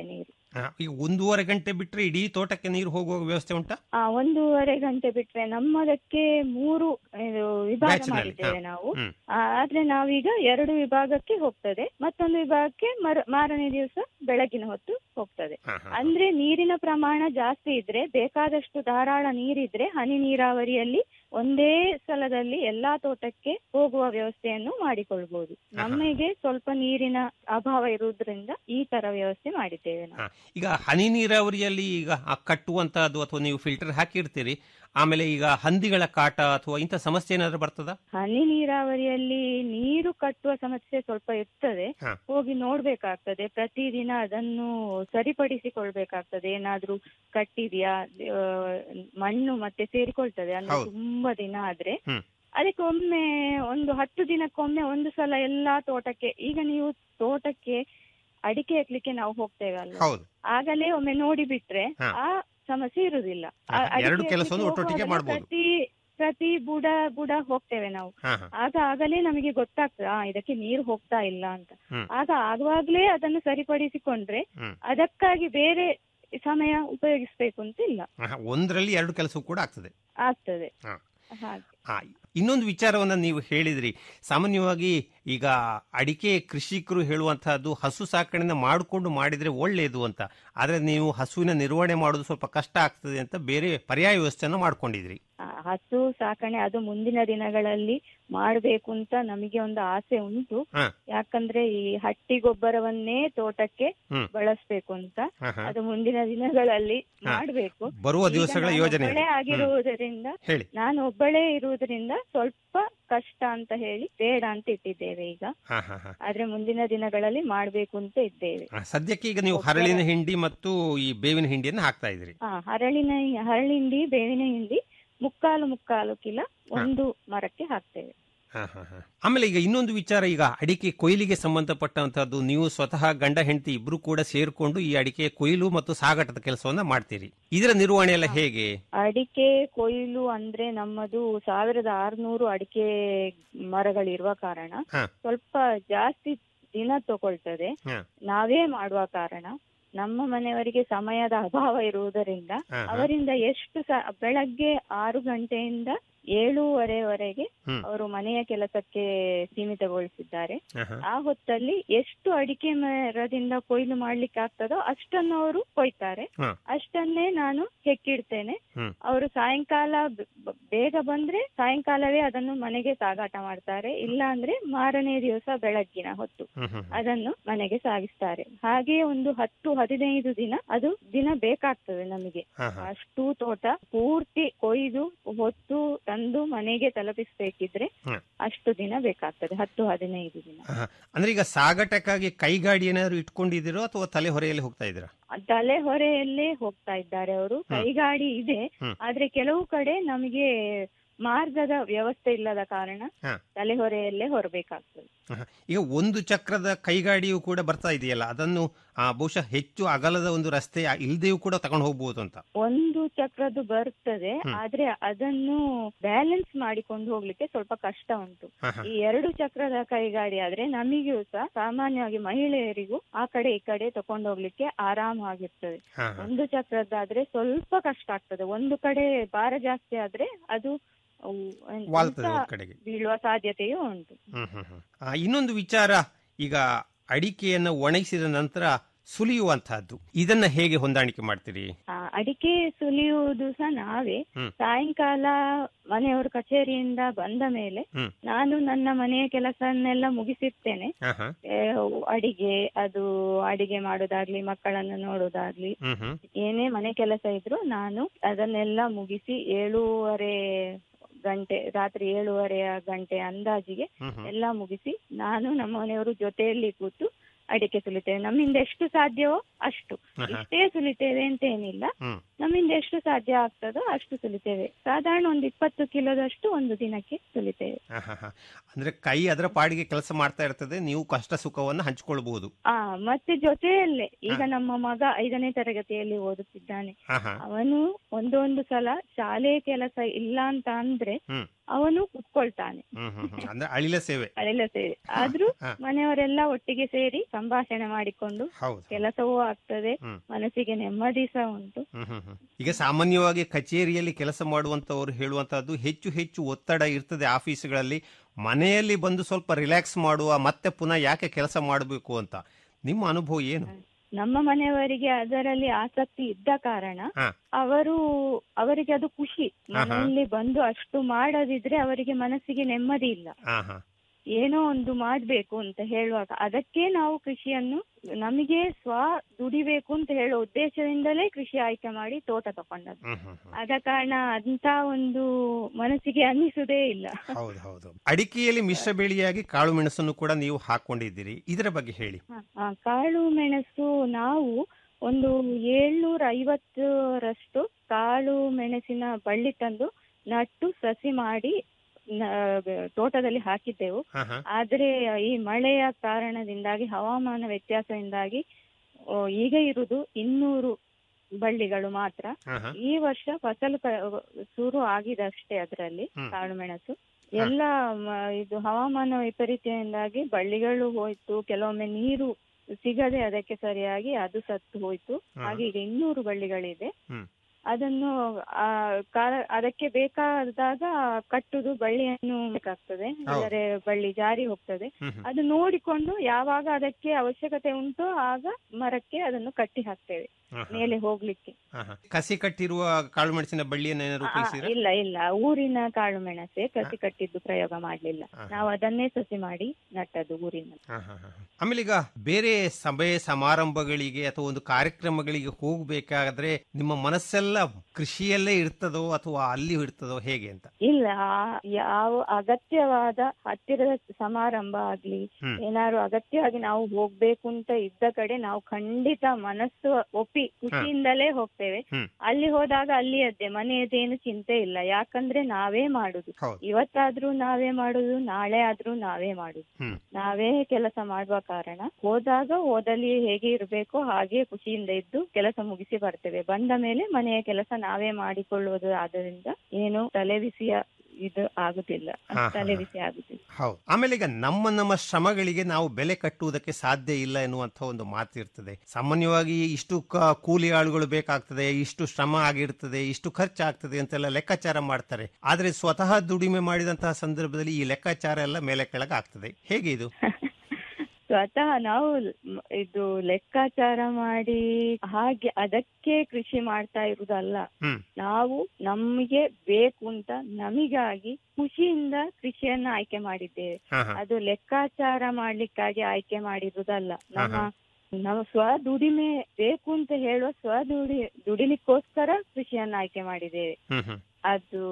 ಆ, ಈಗ ಒಂದೂವರೆ ಗಂಟೆ ಬಿಟ್ರೆ ಇಡೀ ತೋಟಕ್ಕೆ ನೀರು ಹೋಗುವ ವ್ಯವಸ್ಥೆ ಉಂಟಾ ಆ ಒಂದೂವರೆ ಗಂಟೆ ಬಿಟ್ರೆ ನಮ್ಮದಕ್ಕೆ ಮೂರು ಇದು ವಿಭಾಗ Batch ನಲ್ಲಿ, ಮಾಡಿದ್ದೇವೆ ಹಾ. ನಾವು ಹ್ಮ್. ಆ, ಆದ್ರೆ ನಾವೀಗ ಎರಡು ವಿಭಾಗಕ್ಕೆ ಹೋಗ್ತದೆ ಮತ್ತೊಂದು ವಿಭಾಗಕ್ಕೆ ಮರು ಮಾರನೇ ದಿವಸ ಬೆಳಗಿನ ಹೊತ್ತು ಹೋಗ್ತದೆ ಹಾ, ಹಾ, ಹಾ. ಅಂದ್ರೆ ನೀರಿನ ಪ್ರಮಾಣ ಜಾಸ್ತಿ ಇದ್ರೆ ಬೇಕಾದಷ್ಟು ಧಾರಾಳ ನೀರಿದ್ರೆ ಹನಿ ನೀರಾವರಿಯಲ್ಲಿ ಒಂದೇ ಸ್ಥಳದಲ್ಲಿ ಎಲ್ಲಾ ತೋಟಕ್ಕೆ ಹೋಗುವ ವ್ಯವಸ್ಥೆಯನ್ನು ಮಾಡಿಕೊಳ್ಬಹುದು ನಮಗೆ ಸ್ವಲ್ಪ ನೀರಿನ ಅಭಾವ ಇರುವುದರಿಂದ ಈ ತರ ವ್ಯವಸ್ಥೆ ಮಾಡಿದ್ದೇವೆ ನಾವು ಹಾ. ಈಗ ಹನಿ ನೀರಾವರಿಯಲ್ಲಿ ಈಗ ಆ ಕಟ್ಟುವಂತಹದ್ದು ಅಥವಾ ನೀವು ಫಿಲ್ಟರ್ ಹಾಕಿರ್ತೀರಿ ಆಮೇಲೆ ಈಗ ಹಂದಿಗಳ ಕಾಟ ಅಥವಾ ಇಂಥ ಸಮಸ್ಯೆ ಏನಾದ್ರು ಬರ್ತದ ಹನಿ ನೀರಾವರಿಯಲ್ಲಿ ನೀರು ಕಟ್ಟುವ ಸಮಸ್ಯೆ ಸ್ವಲ್ಪ ಇರ್ತದೆ ಹಾ. ಹೋಗಿ ನೋಡ್ಬೇಕಾಗ್ತದೆ ಪ್ರತಿದಿನ ಅದನ್ನು ಸರಿಪಡಿಸಿಕೊಳ್ಬೇಕಾಗ್ತದೆ ಏನಾದ್ರೂ ಕಟ್ಟಿದ್ಯಾ ಆ, ಮಣ್ಣು ಮತ್ತೆ ಸೇರಿಕೊಳ್ತದೆ ಅಂದ್ರೆ ಹೌದು. ತುಂಬಾ ದಿನ ಆದ್ರೆ ಹ್ಮ್. ಅದಕ್ಕೆ ಒಮ್ಮೆ ಒಂದು ಹತ್ತು ದಿನಕ್ಕೊಮ್ಮೆ ಒಂದು ಸಲ ಎಲ್ಲಾ ತೋಟಕ್ಕೆ ಈಗ ನೀವು ತೋಟಕ್ಕೆ ಅಡಿಕೆ ಹಾಕ್ಲಿಕ್ಕೆ ನಾವು ಹೋಗ್ತೇವೆ ಅಲ್ಲ ಹೌದು ಆಗಲೇ ಒಮ್ಮೆ ನೋಡಿ ಬಿಟ್ರೆ ಹಾ. ಆ ಸಮಸ್ಯೆ ಇರುವುದಿಲ್ಲ ಆ ಹಾ, ಅಡಿಕೆ ಎರಡು ಕೆಲಸವನ್ನು ಹಾಕ್ಲಿಕ್ಕೆ ಒಟ್ಟೊಟ್ಟಿಗೆ ಹೋಗುವಾಗ ಮಾಡ್ಬೋದು. ಪ್ರತಿ ಪ್ರತಿ ಬುಡ ಬುಡ ಹೋಗ್ತೇವೆ ನಾವು ಹಾ ಹಾ ಆಗ ಆಗಲೇ ನಮಗೆ ಗೊತ್ತಾಗ್ತದೆ ಆ ಇದಕ್ಕೆ ನೀರು ಹೋಗ್ತಾ ಇಲ್ಲ ಅಂತ ಹ್ಮ್. ಆಗ ಆಗುವಾಗ್ಲೇ ಅದನ್ನು ಸರಿಪಡಿಸಿಕೊಂಡ್ರೆ ಹ್ಮ್. ಅದಕ್ಕಾಗಿ ಬೇರೆ ಸಮಯ ಉಪಯೋಗಿಸ್ಬೇಕು ಅಂತ ಇಲ್ಲ ಹಾ, ಒಂದರಲ್ಲಿ ಎರಡು ಕೆಲಸ ಕೂಡ ಆಗ್ತದೆ ಆಗ್ತದೆ ಹಾ. ಹಾಗೆ ಆ, ಇನ್ನೊಂದು ವಿಚಾರವನ್ನ ನೀವು ಹೇಳಿದ್ರಿ ಸಾಮಾನ್ಯವಾಗಿ ಈಗ ಅಡಿಕೆ ಕೃಷಿಕರು ಹೇಳುವಂತಹದ್ದು ಹಸು ಸಾಕಣೆನ ಮಾಡಿಕೊಂಡು ಮಾಡಿದ್ರೆ ಒಳ್ಳೆಯದು ಅಂತ ಆದ್ರೆ ನೀವು ಹಸುವಿನ ನಿರ್ವಹಣೆ ಮಾಡೋದು ಸ್ವಲ್ಪ ಕಷ್ಟ ಆಗ್ತದೆ ಅಂತ ಬೇರೆ ಪರ್ಯಾಯ ವ್ಯವಸ್ಥೆಯನ್ನು ಮಾಡ್ಕೊಂಡಿದ್ರಿ ಆ, ಹಸು ಸಾಕಣೆ ಅದು ಮುಂದಿನ ದಿನಗಳಲ್ಲಿ ಮಾಡ್ಬೇಕು ಅಂತ ನಮಗೆ ಒಂದು ಆಸೆ ಉಂಟು ಹಾ. ಯಾಕಂದ್ರೆ ಈ ಹಟ್ಟಿ ಗೊಬ್ಬರವನ್ನೇ ತೋಟಕ್ಕೆ ಹ್ಮ್. ಬಳಸ್ಬೇಕು ಅಂತ ಹಾ, ಹಾ. ಅದು ಮುಂದಿನ ದಿನಗಳಲ್ಲಿ ಹಾ. ಮಾಡ್ಬೇಕು ಬರುವ ಈಗ ದಿವಸಗಳ ನಾನು ಯೋಜನೆ ಒಬ್ಬಳೇ ಅದು. ಹ್ಮ್. ಆಗಿರುವುದರಿಂದ ಹೇಳಿ ನಾನು ಒಬ್ಬಳೇ ಇರುವುದರಿಂದ ಸ್ವಲ್ಪ ಕಷ್ಟ ಅಂತ ಹೇಳಿ ಬೇಡ ಅಂತ ಇಟ್ಟಿದ್ದೇವೆ ಈಗ ಹಾ ಹಾ ಹಾ ಆದ್ರೆ ಮುಂದಿನ ದಿನಗಳಲ್ಲಿ ಮಾಡ್ಬೇಕು ಅಂತ ಇದ್ದೇವೆ ಆ, ಸದ್ಯಕ್ಕೆ ಈಗ ನೀವು ಹರಳಿನ ಹಿಂಡಿ ಮತ್ತು ಈ ಬೇವಿನ ಹಿಂಡಿಯನ್ನು ಹಾಕ್ತಾ ಇದ್ರಿ ಹಾ ಹರಳಿನ ಹರಳಿಂಡಿ ಬೇವಿನ ಹಿಂಡಿ ಮುಕ್ಕಾಲು ಮುಕ್ಕಾಲು ಕಿಲ ಒಂದು ಮರಕ್ಕೆ ಹಾಕ್ತೇವೆ ಹಾ, ಹಾ, ಹಾ. ಆಮೇಲೆ ಈಗ ಇನ್ನೊಂದು ವಿಚಾರ ಈಗ ಅಡಿಕೆ ಕೊಯ್ಲಿಗೆ ಸಂಬಂಧಪಟ್ಟಂತಹದ್ದು ನೀವು ಸ್ವತಃ ಗಂಡ ಹೆಂಡತಿ ಇಬ್ರು ಕೂಡ ಸೇರ್ಕೊಂಡು ಈ ಅಡಿಕೆ ಕೊಯ್ಲು ಮತ್ತು ಸಾಗಾಟದ ಕೆಲಸವನ್ನ ಮಾಡ್ತೀರಿ ಇದರ ನಿರ್ವಹಣೆ ಎಲ್ಲ ಹೇಗೆ ಅಡಿಕೆ ಕೊಯ್ಲು ಅಂದ್ರೆ ನಮ್ಮದು ಸಾವಿರದ ಆರ್ನೂರು ಅಡಿಕೆ ಮರಗಳಿರುವ ಕಾರಣ ಹಾ. ಸ್ವಲ್ಪ ಜಾಸ್ತಿ ದಿನ ತಗೊಳ್ತದೆ ಹಾ. ನಾವೇ ಮಾಡುವ ಕಾರಣ ನಮ್ಮ ಮನೆಯವರಿಗೆ ಸಮಯದ ಅಭಾವ ಇರುವುದರಿಂದ ಹಾ, ಹಾ. ಅವರಿಂದ ಎಷ್ಟು ಸ- ಬೆಳಗ್ಗೆ ಆರು ಗಂಟೆಯಿಂದ ಏಳೂವರೆವರೆಗೆ ಹ್ಮ್. ಅವರು ಮನೆಯ ಕೆಲಸಕ್ಕೆ ಸೀಮಿತಗೊಳಿಸಿದ್ದಾರೆ ಹಾ, ಹಾ. ಆ ಹೊತ್ತಲ್ಲಿ ಎಷ್ಟು ಅಡಿಕೆ ಮರದಿಂದ ಕೊಯ್ಲು ಮಾಡ್ಲಿಕ್ಕೆ ಆಗ್ತದೋ ಅಷ್ಟನ್ನು ಅವರು ಕೊಯ್ತಾರೆ ಹಾ. ಅಷ್ಟನ್ನೇ ನಾನು ಹೆಕ್ಕಿಡ್ತೇನೆ ಹ್ಮ್. ಅವರು ಸಾಯಂಕಾಲ ಬ- ಬ- ಬೇಗ ಬಂದ್ರೆ ಸಾಯಂಕಾಲವೇ ಅದನ್ನು ಮನೆಗೆ ಸಾಗಾಟ ಮಾಡ್ತಾರೆ ಇಲ್ಲ ಅಂದ್ರೆ ಮಾರನೇ ದಿವಸ ಬೆಳಗ್ಗಿನ ಹೊತ್ತು ಹ್ಮ್, ಹ್ಮ್, ಹ್ಮ್. ಅದನ್ನು ಮನೆಗೆ ಸಾಗಿಸ್ತಾರೆ ಹಾಗೆ ಒಂದು ಹತ್ತು ಹದಿನೈದು ದಿನ ಅದು ದಿನ ಬೇಕಾಗ್ತದೆ ನಮಗೆ ಹಾ, ಹಾ. ಅಷ್ಟು ತೋಟ ಪೂರ್ತಿ ಕೊಯ್ದು ಹೊತ್ತು ತಂದು ಮನೆಗೆ ತಲುಪಿಸ್ಬೇಕಿದ್ರೆ ಹ್ಮ್. ಅಷ್ಟು ದಿನ ಬೇಕಾಗ್ತದೆ ಹತ್ತು ಹದಿನೈದು ದಿನ ಹಾ. ಅಂದ್ರೆ ಈಗ ಸಾಗಾಟಕ್ಕಾಗಿ ಕೈಗಾಡಿ ಏನಾದ್ರು ಇಟ್ಕೊಂಡಿದ್ದೀರೋ ಅಥವಾ ತಲೆ ಹೊರೆಯಲ್ಲಿ ಹೋಗ್ತಾ ಇದ್ದೀರಾ ತಲೆ ಹೊರೆಯಲ್ಲೇ ಹೋಗ್ತಾ ಇದ್ದಾರೆ ಅವರು ಕೈಗಾಡಿ ಇದೆ ಹ್ಮ್. ಆದ್ರೆ ಕೆಲವು ಕಡೆ ನಮಗೆ ಮಾರ್ಗದ ವ್ಯವಸ್ಥೆ ಇಲ್ಲದ ಕಾರಣ ಹಾ. ತಲೆ ಹೊರೆಯಲ್ಲೇ ಹೊರಬೇಕಾಗ್ತದೆ ಹಾ. ಈಗ ಒಂದು ಚಕ್ರದ ಕೈಗಾಡಿಯು ಕೂಡ ಬರ್ತಾ ಇದೆಯಲ್ಲ ಅದನ್ನು ಆ, ಬಹುಶಃ ಹೆಚ್ಚು ಅಗಲದ ಒಂದು ರಸ್ತೆ ಇಲ್ದೆಯೂ ಕೂಡ ತಗೊಂಡು ಹೋಗ್ಬೋದು ಅಂತ ಒಂದು ಚಕ್ರದ್ದು ಬರ್ತದೆ ಹ್ಮ್. ಆದ್ರೆ ಅದನ್ನು ಬ್ಯಾಲೆನ್ಸ್ ಮಾಡಿಕೊಂಡು ಹೋಗ್ಲಿಕ್ಕೆ ಸ್ವಲ್ಪ ಕಷ್ಟ ಉಂಟು ಹಾ, ಹಾ. ಈ ಎರಡು ಚಕ್ರದ ಕೈಗಾಡಿ ಆದ್ರೆ ನಮಿಗೂ ಸಹ ಸಾಮಾನ್ಯವಾಗಿ ಮಹಿಳೆಯರಿಗೂ ಆ ಕಡೆ ಈ ಕಡೆ ತಕೊಂಡು ಹೋಗ್ಲಿಕ್ಕೆ ಆರಾಮಾಗಿರ್ತದೆ ಹಾ, ಹಾ. ಒಂದು ಚಕ್ರದ್ದಾದ್ರೆ ಸ್ವಲ್ಪ ಕಷ್ಟ ಆಗ್ತದೆ ಒಂದು ಕಡೆ ಭಾರ ಜಾಸ್ತಿ ಆದ್ರೆ ಅದು ಅವು ಎನ್- ವಾಲ್ತದೆ ಉಲ್ಟಾ ಒಂದ್ ಕಡೆಗೆ ಬೀಳುವ ಸಾಧ್ಯತೆಯೂ ಉಂಟು ಹ್ಮ್, ಹ್ಮ್, ಹ್ಮ್. ಆ, ಇನ್ನೊಂದು ವಿಚಾರ ಈಗ ಅಡಿಕೆಯನ್ನು ಒಣಗಿಸಿದ ನಂತರ ಸುಲಿಯುವಂತಹದ್ದು ಇದನ್ನ ಹೇಗೆ ಹೊಂದಾಣಿಕೆ ಮಾಡ್ತೀರಿ ಆ, ಅಡಿಕೆ ಸುಲಿಯುವುದು ಸಹ ನಾವೇ ಹ್ಮ್. ಸಾಯಂಕಾಲ ಮನೆಯವರು ಕಚೇರಿಯಿಂದ ಬಂದ ಮೇಲೆ ಹ್ಮ್. ನಾನು ನನ್ನ ಮನೆಯ ಕೆಲಸನ್ನೆಲ್ಲ ಮುಗಿಸಿರ್ತೇನೆ ಹಾ, ಹಾ. ಏ, ಅಡಿಗೆ ಅದು ಅಡಿಗೆ ಮಾಡೋದಾಗ್ಲಿ ಮಕ್ಕಳನ್ನು ನೋಡೋದಾಗ್ಲಿ ಹ್ಮ್ ಹ್ಮ್ ಏನೇ ಮನೆ ಕೆಲಸ ಇದ್ರು ನಾನು ಅದನ್ನೆಲ್ಲ ಮುಗಿಸಿ ಏಳೂವರೆ ಗಂಟೆ ರಾತ್ರಿ ಏಳೂವರೆಯ ಗಂಟೆ ಅಂದಾಜಿಗೆ ಹ್ಮ್ ಹ್ಮ್. ಎಲ್ಲ ಮುಗಿಸಿ ನಾನು ನಮ್ಮ ಮನೆಯವರು ಜೊತೆಯಲ್ಲಿ ಕೂತು ಅಡಿಕೆ ಸುಲಿತೇವೆ ನಮ್ಮಿಂದ ಎಷ್ಟು ಸಾಧ್ಯವೋ ಅಷ್ಟು ಆಹಾ. ಇಷ್ಟೇ ಸುಲಿತೇವೆ ಅಂತ ಏನಿಲ್ಲ ಹ್ಮ್ ನಮ್ಮಿಂದ ಎಷ್ಟು ಸಾಧ್ಯ ಆಗ್ತದೋ ಅಷ್ಟು ಸುಲಿತೇವೆ ಸಾಧಾರಣ ಒಂದು ಇಪ್ಪತ್ತು ಕಿಲೋದಷ್ಟು ಒಂದು ದಿನಕ್ಕೆ ಸುಲಿತೇವೆ ಆಹಾಹಾ. ಅಂದ್ರೆ ಕೈ ಅದರ ಪಾಡಿಗೆ ಕೆಲಸ ಮಾಡ್ತಾ ಇರ್ತದೆ ನೀವು ಕಷ್ಟ ಸುಖವನ್ನು ಹಂಚಿಕೊಳ್ಬಹುದು ಆ ಮತ್ತೆ ಜೊತೆಯಲ್ಲೇ ಈಗ ನಮ್ಮ ಮಗ ಐದನೇ ತರಗತಿಯಲ್ಲಿ ಓದುತ್ತಿದ್ದಾನೆ ಆಹಾ. ಅವನು ಒಂದೊಂದು ಸಲ ಶಾಲೆ ಕೆಲಸ ಇಲ್ಲ ಅಂತ ಅಂದ್ರೆ ಹ್ಮ್ ಅವನು ಕುತ್ಕೊಳ್ತಾನೆ ಹ್ಮ್ ಹ್ಮ್ ಹ್ಮ್. ಅಂದ್ರೆ ಅಳಿಲ ಸೇವೆ ಅಳೆಲ್ಲ ಸೇರಿ ಆದ್ರೂ ಹಾ. ಮನೆಯವರೆಲ್ಲ ಒಟ್ಟಿಗೆ ಸೇರಿ ಸಂಭಾಷಣೆ ಮಾಡಿಕೊಂಡು ಹೌದು ಕೆಲಸವೂ ಆಗ್ತದೆ ಹ್ಮ್. ಮನಸ್ಸಿಗೆ ನೆಮ್ಮದಿ ಸಹ ಉಂಟು ಹ್ಮ್ ಹ್ಮ್ ಹ್ಮ್. ಈಗ ಸಾಮಾನ್ಯವಾಗಿ ಕಚೇರಿಯಲ್ಲಿ ಕೆಲಸ ಮಾಡುವಂತವರು ಹೇಳುವಂತಹದ್ದು ಹೆಚ್ಚು ಹೆಚ್ಚು ಒತ್ತಡ ಇರ್ತದೆ ಆಫೀಸ್ಗಳಲ್ಲಿ ಮನೆಯಲ್ಲಿ ಬಂದು ಸ್ವಲ್ಪ ರಿಲ್ಯಾಕ್ಸ್ ಮಾಡುವ ಮತ್ತೆ ಪುನಃ ಯಾಕೆ ಕೆಲಸ ಮಾಡಬೇಕು ಅಂತ ನಿಮ್ಮ ಅನುಭವ ಏನು ನಮ್ಮ ಮನೆಯವರಿಗೆ ಅದರಲ್ಲಿ ಆಸಕ್ತಿ ಇದ್ದ ಕಾರಣ ಹಾ. ಅವರು ಅವರಿಗೆ ಅದು ಖುಷಿ ಆಹಾ. ಮನೆಯಲ್ಲಿ ಬಂದು ಅಷ್ಟು ಮಾಡದಿದ್ರೆ ಅವರಿಗೆ ಮನಸ್ಸಿಗೆ ನೆಮ್ಮದಿ ಇಲ್ಲ ಹಾ ಹಾ ಏನೋ ಒಂದು ಮಾಡ್ಬೇಕು ಅಂತ ಹೇಳುವಾಗ ಅದಕ್ಕೆ ನಾವು ಕೃಷಿಯನ್ನು ನಮಗೆ ಸ್ವ ದುಡಿಬೇಕು ಅಂತ ಹೇಳೋ ಉದ್ದೇಶದಿಂದಲೇ ಕೃಷಿ ಆಯ್ಕೆ ಮಾಡಿ ತೋಟ ತಕೊಂಡದ್ದು ಹ್ಮ್ ಹ್ಮ್ ಹ್ಮ್. ಆದ ಕಾರಣ ಅಂತ ಒಂದು ಮನಸ್ಸಿಗೆ ಅನ್ನಿಸುವುದೇ ಇಲ್ಲ ಹೌದು ಹೌದು ಅಡಿಕೆಯಲ್ಲಿ ಮಿಶ್ರ ಬೆಳೆಯಾಗಿ ಕಾಳು ಮೆಣಸನ್ನು ಕೂಡ ನೀವು ಹಾಕೊಂಡಿದ್ದೀರಿ ಇದರ ಬಗ್ಗೆ ಹೇಳಿ ಹ, ಆ, ಕಾಳು ಮೆಣಸು ನಾವು ಒಂದು ಏಳ್ನೂರ ಐವತ್ತರಷ್ಟು ಕಾಳು ಮೆಣಸಿನ ಬಳ್ಳಿ ತಂದು ನಟ್ಟು ಸಸಿ ಮಾಡಿ ನ- ತೋಟದಲ್ಲಿ ಹಾಕಿದ್ದೆವು ಹಾ ಹಾ ಆದ್ರೆ ಈ ಮಳೆಯ ಕಾರಣದಿಂದಾಗಿ ಹವಾಮಾನ ವ್ಯತ್ಯಾಸದಿಂದಾಗಿ ಆ, ಈಗ ಇರುವುದು ಇನ್ನೂರು ಬಳ್ಳಿಗಳು ಮಾತ್ರ ಹಾ ಹಾ ಈ ವರ್ಷ ಫಸಲು ಕ- ಶುರು ಆಗಿದಷ್ಟೇ ಅದರಲ್ಲಿ ಹ್ಮ್. ಕಾಳು ಮೆಣಸು ಎಲ್ಲ ಮ- ಇದು ಹವಾಮಾನ ವೈಪರೀತ್ಯದಿಂದಾಗಿ ಬಳ್ಳಿಗಳು ಹೋಯ್ತು ಕೆಲವೊಮ್ಮೆ ನೀರು ಸಿಗದೆ ಅದಕ್ಕೆ ಸರಿಯಾಗಿ ಅದು ಸತ್ತು ಹೋಯ್ತು ಹಾ. ಹಾಗೆ ಈಗ ಇನ್ನೂರು ಬಳ್ಳಿಗಳಿದೆ ಹ್ಮ್. ಅದನ್ನು ಆ ಕಾಲ- ಅದಕ್ಕೆ ಬೇಕಾದಾಗ ಕಟ್ಟುದು ಬಳ್ಳಿಯನ್ನು ಬೇಕಾಗ್ತದೆ ಇಲ್ಲರೆ ಬಳ್ಳಿ ಜಾರಿ ಹೋಗ್ತದೆ ಹ್ಮ್ ಹ್ಮ್. ಅದು ನೋಡಿಕೊಂಡು ಯಾವಾಗ ಅದಕ್ಕೆ ಅವಶ್ಯಕತೆ ಉಂಟು ಆಗ ಮರಕ್ಕೆ ಅದನ್ನು ಕಟ್ಟಿ ಹಾಕ್ತೇವೆ ಹಾ ಹಾ. ಮೇಲೆ ಹೋಗ್ಲಿಕ್ಕೆ ಹಾ ಹಾ. ಕಸಿ ಕಟ್ಟಿರುವ ಕಾಳು ಮೆಣಸಿನ ಬಳ್ಳಿಯನ್ನು ಏನಾದ್ರು ಆ, ಉಪಯೋಗಿಸಿರ ಇಲ್ಲ ಇಲ್ಲ ಊರಿನ ಕಾಳು ಮೆಣಸೆ ಕಸಿ ಕಟ್ಟಿದ್ದು ಪ್ರಯೋಗ ಮಾಡ್ಲಿಲ್ಲ ಹಾ. ನಾವು ಅದನ್ನೇ ಸಸಿ ಮಾಡಿ ನಟ್ಟದ್ದು ಊರಿನ ಆಮೇಲೆ ಈಗ ಬೇರೆ ಸಭೆ ಸಮಾರಂಭಗಳಿಗೆ ಅಥವಾ ಒಂದು ಕಾರ್ಯಕ್ರಮಗಳಿಗೆ ಹೋಗ್ಬೇಕಾದ್ರೆ ನಿಮ್ಮ ಮನಸ್ಸೆಲ್ಲ ಕೃಷಿಯಲ್ಲೇ ಇರ್ತದೋ ಅಥವಾ ಅಲ್ಲಿ ಇರ್ತದೋ ಹೇಗೆ ಅಂತ ಇಲ್ಲ ಆ- ಯಾವ ಅಗತ್ಯವಾದ ಹತ್ತಿರದ ಸಮಾರಂಭ ಆಗ್ಲಿ ಹ್ಮ್. ಏನಾದ್ರು ಅಗತ್ಯವಾಗಿ ನಾವು ಹೋಗ್ಬೇಕು ಅಂತ ಇದ್ದ ಕಡೆ ನಾವು ಖಂಡಿತ ಮನಸ್ಸು ಒಪ್ಪಿ ಖುಷಿಯಿಂದಲೇ ಹೋಗ್ತೇವೆ ಹ್ಮ್. ಅಲ್ಲಿ ಹೋದಾಗ ಅಲ್ಲಿಯದ್ದೇ ಮನೆಯದೇನು ಚಿಂತೆ ಇಲ್ಲ ಯಾಕಂದ್ರೆ ನಾವೇ ಮಾಡುದು ಹೌದು ಇವತ್ತಾದ್ರೂ ನಾವೇ ಮಾಡುದು ನಾಳೆ ಆದ್ರೂ ನಾವೇ ಮಾಡುದು ಹ್ಮ್ ನಾವೇ ಕೆಲಸ ಮಾಡುವ ಕಾರಣ ಹೋದಾಗ ಹೋದಲ್ಲಿ ಹೇಗೆ ಇರಬೇಕೋ ಹಾಗೆ ಖುಷಿಯಿಂದ ಇದ್ದು ಕೆಲಸ ಮುಗಿಸಿ ಬರ್ತೇವೆ ಬಂದ ಮೇಲೆ ಮನೆಯ ಕೆಲಸ ನಾವೇ ಮಾಡಿಕೊಳ್ಳುವುದು ಆದ್ದರಿಂದ ಏನು ತಲೆ ಬಿಸಿಯ ಇದು ಆಗುದಿಲ್ಲ ಹಾ, ಹಾ, ತಲೆ ಹಾ. ಬಿಸಿ ಆಗುದಿಲ್ಲ ಹೌದು ಆಮೇಲೆ ಈಗ ನಮ್ಮ ನಮ್ಮ ಶ್ರಮಗಳಿಗೆ ನಾವು ಬೆಲೆ ಕಟ್ಟುವುದಕ್ಕೆ ಸಾಧ್ಯ ಇಲ್ಲ ಎನ್ನುವಂತ ಒಂದು ಮಾತು ಇರ್ತದೆ ಸಾಮಾನ್ಯವಾಗಿ ಇಷ್ಟು ಕ- ಕೂಲಿ ಆಳುಗಳು ಬೇಕಾಗ್ತದೆ ಇಷ್ಟು ಶ್ರಮ ಆಗಿರ್ತದೆ ಇಷ್ಟು ಖರ್ಚಾಗ್ತದೆ ಅಂತೆಲ್ಲ ಲೆಕ್ಕಾಚಾರ ಮಾಡ್ತಾರೆ ಆದ್ರೆ ಸ್ವತಃ ದುಡಿಮೆ ಮಾಡಿದಂತಹ ಸಂದರ್ಭದಲ್ಲಿ ಈ ಲೆಕ್ಕಾಚಾರ ಎಲ್ಲ ಮೇಲೆ ಕೆಳಗೆ ಆಗ್ತದೆ ಹೇಗೆ ಇದು ಸ್ವತಃ ನಾವು ಮ್- ಇದು ಲೆಕ್ಕಾಚಾರ ಮಾಡಿ ಹಾಗೆ ಅದಕ್ಕೆ ಕೃಷಿ ಮಾಡ್ತಾ ಇರುವುದಲ್ಲ ಹ್ಮ್ ನಾವು ನಮಗೆ ಬೇಕು ಅಂತ ನಮಿಗಾಗಿ ಖುಷಿಯಿಂದ ಕೃಷಿಯನ್ನ ಆಯ್ಕೆ ಮಾಡಿದ್ದೇವೆ ಹಾ ಹಾ ಅದು ಲೆಕ್ಕಾಚಾರ ಮಾಡ್ಲಿಕ್ಕಾಗಿ ಆಯ್ಕೆ ಮಾಡಿರುವುದಲ್ಲ ನಮ್ಮ ಹಾ. ನಾವು ಸ್ವ ದುಡಿಮೆ ಬೇಕು ಅಂತ ಹೇಳುವ ಸ್ವ ದುಡಿ ದುಡಿಲಿಕ್ಕೋಸ್ಕರ ಕೃಷಿಯನ್ನ ಆಯ್ಕೆ ಮಾಡಿದ್ದೇವೆ ಹ್ಮ್ ಹ್ಮ್ ಅದು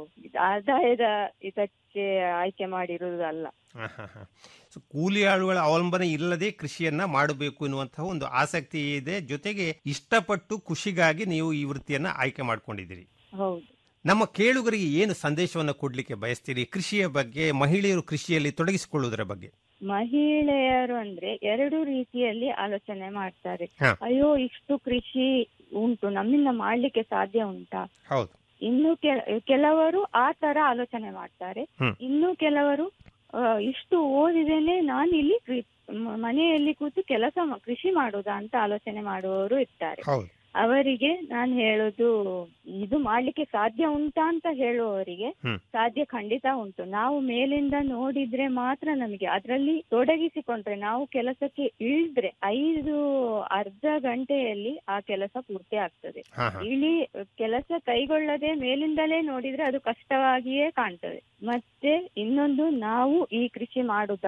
ಆದಾಯದ ಇದಕ್ಕೆ ಆಯ್ಕೆ ಮಾಡಿರುವುದಲ್ಲ ಹ, ಹ, ಹ. ಸೊ ಕೂಲಿ ಆಳುಗಳ ಅವಲಂಬನೆ ಇಲ್ಲದೆ ಕೃಷಿಯನ್ನ ಮಾಡಬೇಕು ಎನ್ನುವಂತಹ ಒಂದು ಆಸಕ್ತಿ ಇದೆ ಜೊತೆಗೆ ಇಷ್ಟಪಟ್ಟು ಖುಷಿಗಾಗಿ ನೀವು ಈ ವೃತ್ತಿಯನ್ನ ಆಯ್ಕೆ ಮಾಡ್ಕೊಂಡಿದ್ದೀರಿ ಹೌದು ನಮ್ಮ ಕೇಳುಗರಿಗೆ ಏನು ಸಂದೇಶವನ್ನ ಕೊಡ್ಲಿಕ್ಕೆ ಬಯಸ್ತೀರಿ ಕೃಷಿಯ ಬಗ್ಗೆ ಮಹಿಳೆಯರು ಕೃಷಿಯಲ್ಲಿ ತೊಡಗಿಸಿಕೊಳ್ಳುವುದರ ಬಗ್ಗೆ ಮಹಿಳೆಯರು ಅಂದ್ರೆ ಎರಡು ರೀತಿಯಲ್ಲಿ ಆಲೋಚನೆ ಮಾಡ್ತಾರೆ ಹ. ಅಯ್ಯೋ ಇಷ್ಟು ಕೃಷಿ ಉಂಟು ನಮ್ಮಿಂದ ಮಾಡ್ಲಿಕ್ಕೆ ಸಾಧ್ಯ ಉಂಟಾ ಹೌದು ಇನ್ನು ಕೆಲ- ಕೆಲವರು ಆ ತರ ಆಲೋಚನೆ ಮಾಡ್ತಾರೆ ಹ್ಮ್. ಇನ್ನು ಕೆಲವರು ಆ, ಇಷ್ಟು ಓದಿದೇನೆ ನಾನು ಇಲ್ಲಿ ಕೃ- ಮ- ಮನೆಯಲ್ಲಿ ಕೂತು ಕೆಲಸ ಮ- ಕೃಷಿ ಮಾಡುದಾ ಅಂತ ಆಲೋಚನೆ ಮಾಡುವವರು ಇರ್ತಾರೆ ಹೌದು ಅವರಿಗೆ ನಾನು ಹೇಳೋದು ಇದು ಮಾಡ್ಲಿಕ್ಕೆ ಸಾಧ್ಯ ಉಂಟಾ ಅಂತ ಹೇಳುವವರಿಗೆ ಹ್ಮ್. ಸಾಧ್ಯ ಖಂಡಿತ ಉಂಟು ನಾವು ಮೇಲಿಂದ ನೋಡಿದ್ರೆ ಮಾತ್ರ ನಮಗೆ ಅದರಲ್ಲಿ ತೊಡಗಿಸಿಕೊಂಡ್ರೆ ನಾವು ಕೆಲಸಕ್ಕೆ ಇಳಿದ್ರೆ ಐದು ಅರ್ಧ ಗಂಟೆಯಲ್ಲಿ ಆ ಕೆಲಸ ಪೂರ್ತಿ ಆಗ್ತದೆ ಹಾ ಹಾ ಇಳಿ ಕೆಲಸ ಕೈಗೊಳ್ಳದೆ ಮೇಲಿಂದಲೇ ನೋಡಿದ್ರೆ ಅದು ಕಷ್ಟವಾಗಿಯೇ ಕಾಣ್ತದೆ ಮತ್ತೆ ಇನ್ನೊಂದು ನಾವು ಈ ಕೃಷಿ ಮಾಡುದಾ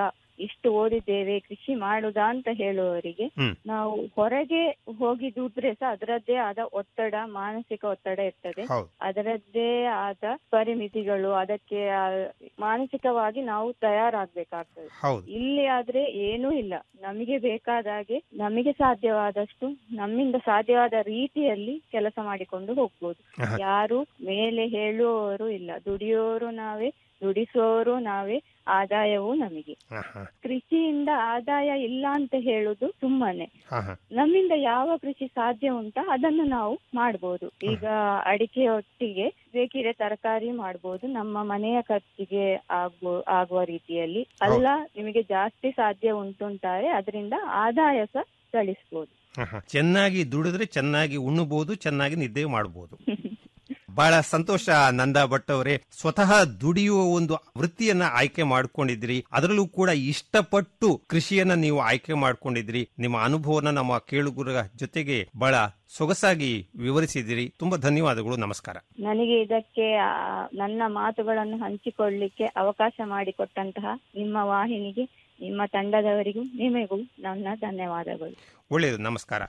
ಇಷ್ಟು ಓದಿದ್ದೇವೆ ಕೃಷಿ ಮಾಡುದಾ ಅಂತ ಹೇಳುವವರಿಗೆ ಹ್ಮ್. ನಾವು ಹೊರಗೆ ಹೋಗಿ ದುಡಿದ್ರೆ ಸಹ ಅದರದ್ದೇ ಆದ ಒತ್ತಡ ಮಾನಸಿಕ ಒತ್ತಡ ಇರ್ತದೆ ಹೌದು ಅದರದ್ದೇ ಆದ ಪರಿಮಿತಿಗಳು ಅದಕ್ಕೆ ಆ, ಮಾನಸಿಕವಾಗಿ ನಾವು ತಯಾರಾಗ್ಬೇಕಾಗ್ತದೆ ಹೌದು ಇಲ್ಲಿ ಆದ್ರೆ ಏನೂ ಇಲ್ಲ ನಮಗೆ ಬೇಕಾದ ಹಾಗೆ ನಮಗೆ ಸಾಧ್ಯವಾದಷ್ಟು ನಮ್ಮಿಂದ ಸಾಧ್ಯವಾದ ರೀತಿಯಲ್ಲಿ ಕೆಲಸ ಮಾಡಿಕೊಂಡು ಹೋಗ್ಬೋದು ಆಹಾ. ಯಾರು ಮೇಲೆ ಹೇಳುವವರು ಇಲ್ಲ ದುಡಿಯೋರು ನಾವೇ ದುಡಿಸುವವರು ನಾವೇ ಆದಾಯವೂ ನಮಗೆ ಹಾ, ಹಾ, ಕೃಷಿಯಿಂದ ಆದಾಯ ಇಲ್ಲ ಅಂತ ಹೇಳುದು ಸುಮ್ಮನೆ ಹಾ, ಹಾ. ನಮ್ಮಿಂದ ಯಾವ ಕೃಷಿ ಸಾಧ್ಯ ಉಂಟಾ ಅದನ್ನು ನಾವು ಮಾಡ್ಬೋದು ಈಗ ಅಡಿಕೆ ಒಟ್ಟಿಗೆ ಬೇಕಿದ್ರೆ ತರಕಾರಿ ಮಾಡ್ಬೋದು ನಮ್ಮ ಮನೆಯ ಖರ್ಚಿಗೆ ಆಗುವ ಆಗುವ ರೀತಿಯಲ್ಲಿ ಅಲ್ಲ ನಿಮಗೆ ಜಾಸ್ತಿ ಸಾಧ್ಯ ಉಂಟುಂಟಾರೆ ಅದರಿಂದ ಆದಾಯ ಸಹ ಗಳಿಸ್ಬೋದು ಹಾ, ಹಾ. ಚೆನ್ನಾಗಿ ದುಡಿದ್ರೆ ಚೆನ್ನಾಗಿ ಉಣ್ಣಬಹುದು ಚೆನ್ನಾಗಿ ನಿದ್ದೆ ಮಾಡಬಹುದು ಬಹಳ ಸಂತೋಷ ನಂದಾ ಭಟ್ ಅವರೇ ಸ್ವತಃ ದುಡಿಯುವ ಒಂದು ವೃತ್ತಿಯನ್ನ ಆಯ್ಕೆ ಮಾಡ್ಕೊಂಡಿದ್ರಿ ಅದರಲ್ಲೂ ಕೂಡ ಇಷ್ಟಪಟ್ಟು ಕೃಷಿಯನ್ನ ನೀವು ಆಯ್ಕೆ ಮಾಡ್ಕೊಂಡಿದ್ರಿ ನಿಮ್ಮ ಅನುಭವನ ನಮ್ಮ ಕೇಳುಗರ ಜೊತೆಗೆ ಬಹಳ ಸೊಗಸಾಗಿ ವಿವರಿಸಿದಿರಿ ತುಂಬಾ ಧನ್ಯವಾದಗಳು ನಮಸ್ಕಾರ ನನಗೆ ಇದಕ್ಕೆ ಆ, ನನ್ನ ಮಾತುಗಳನ್ನು ಹಂಚಿಕೊಳ್ಳಿಕ್ಕೆ ಅವಕಾಶ ಮಾಡಿಕೊಟ್ಟಂತಹ ನಿಮ್ಮ ವಾಹಿನಿಗೆ ನಿಮ್ಮ ತಂಡದವರಿಗೂ ನಿಮಗೂ ನನ್ನ ಧನ್ಯವಾದಗಳು ಒಳ್ಳೆಯದು ನಮಸ್ಕಾರ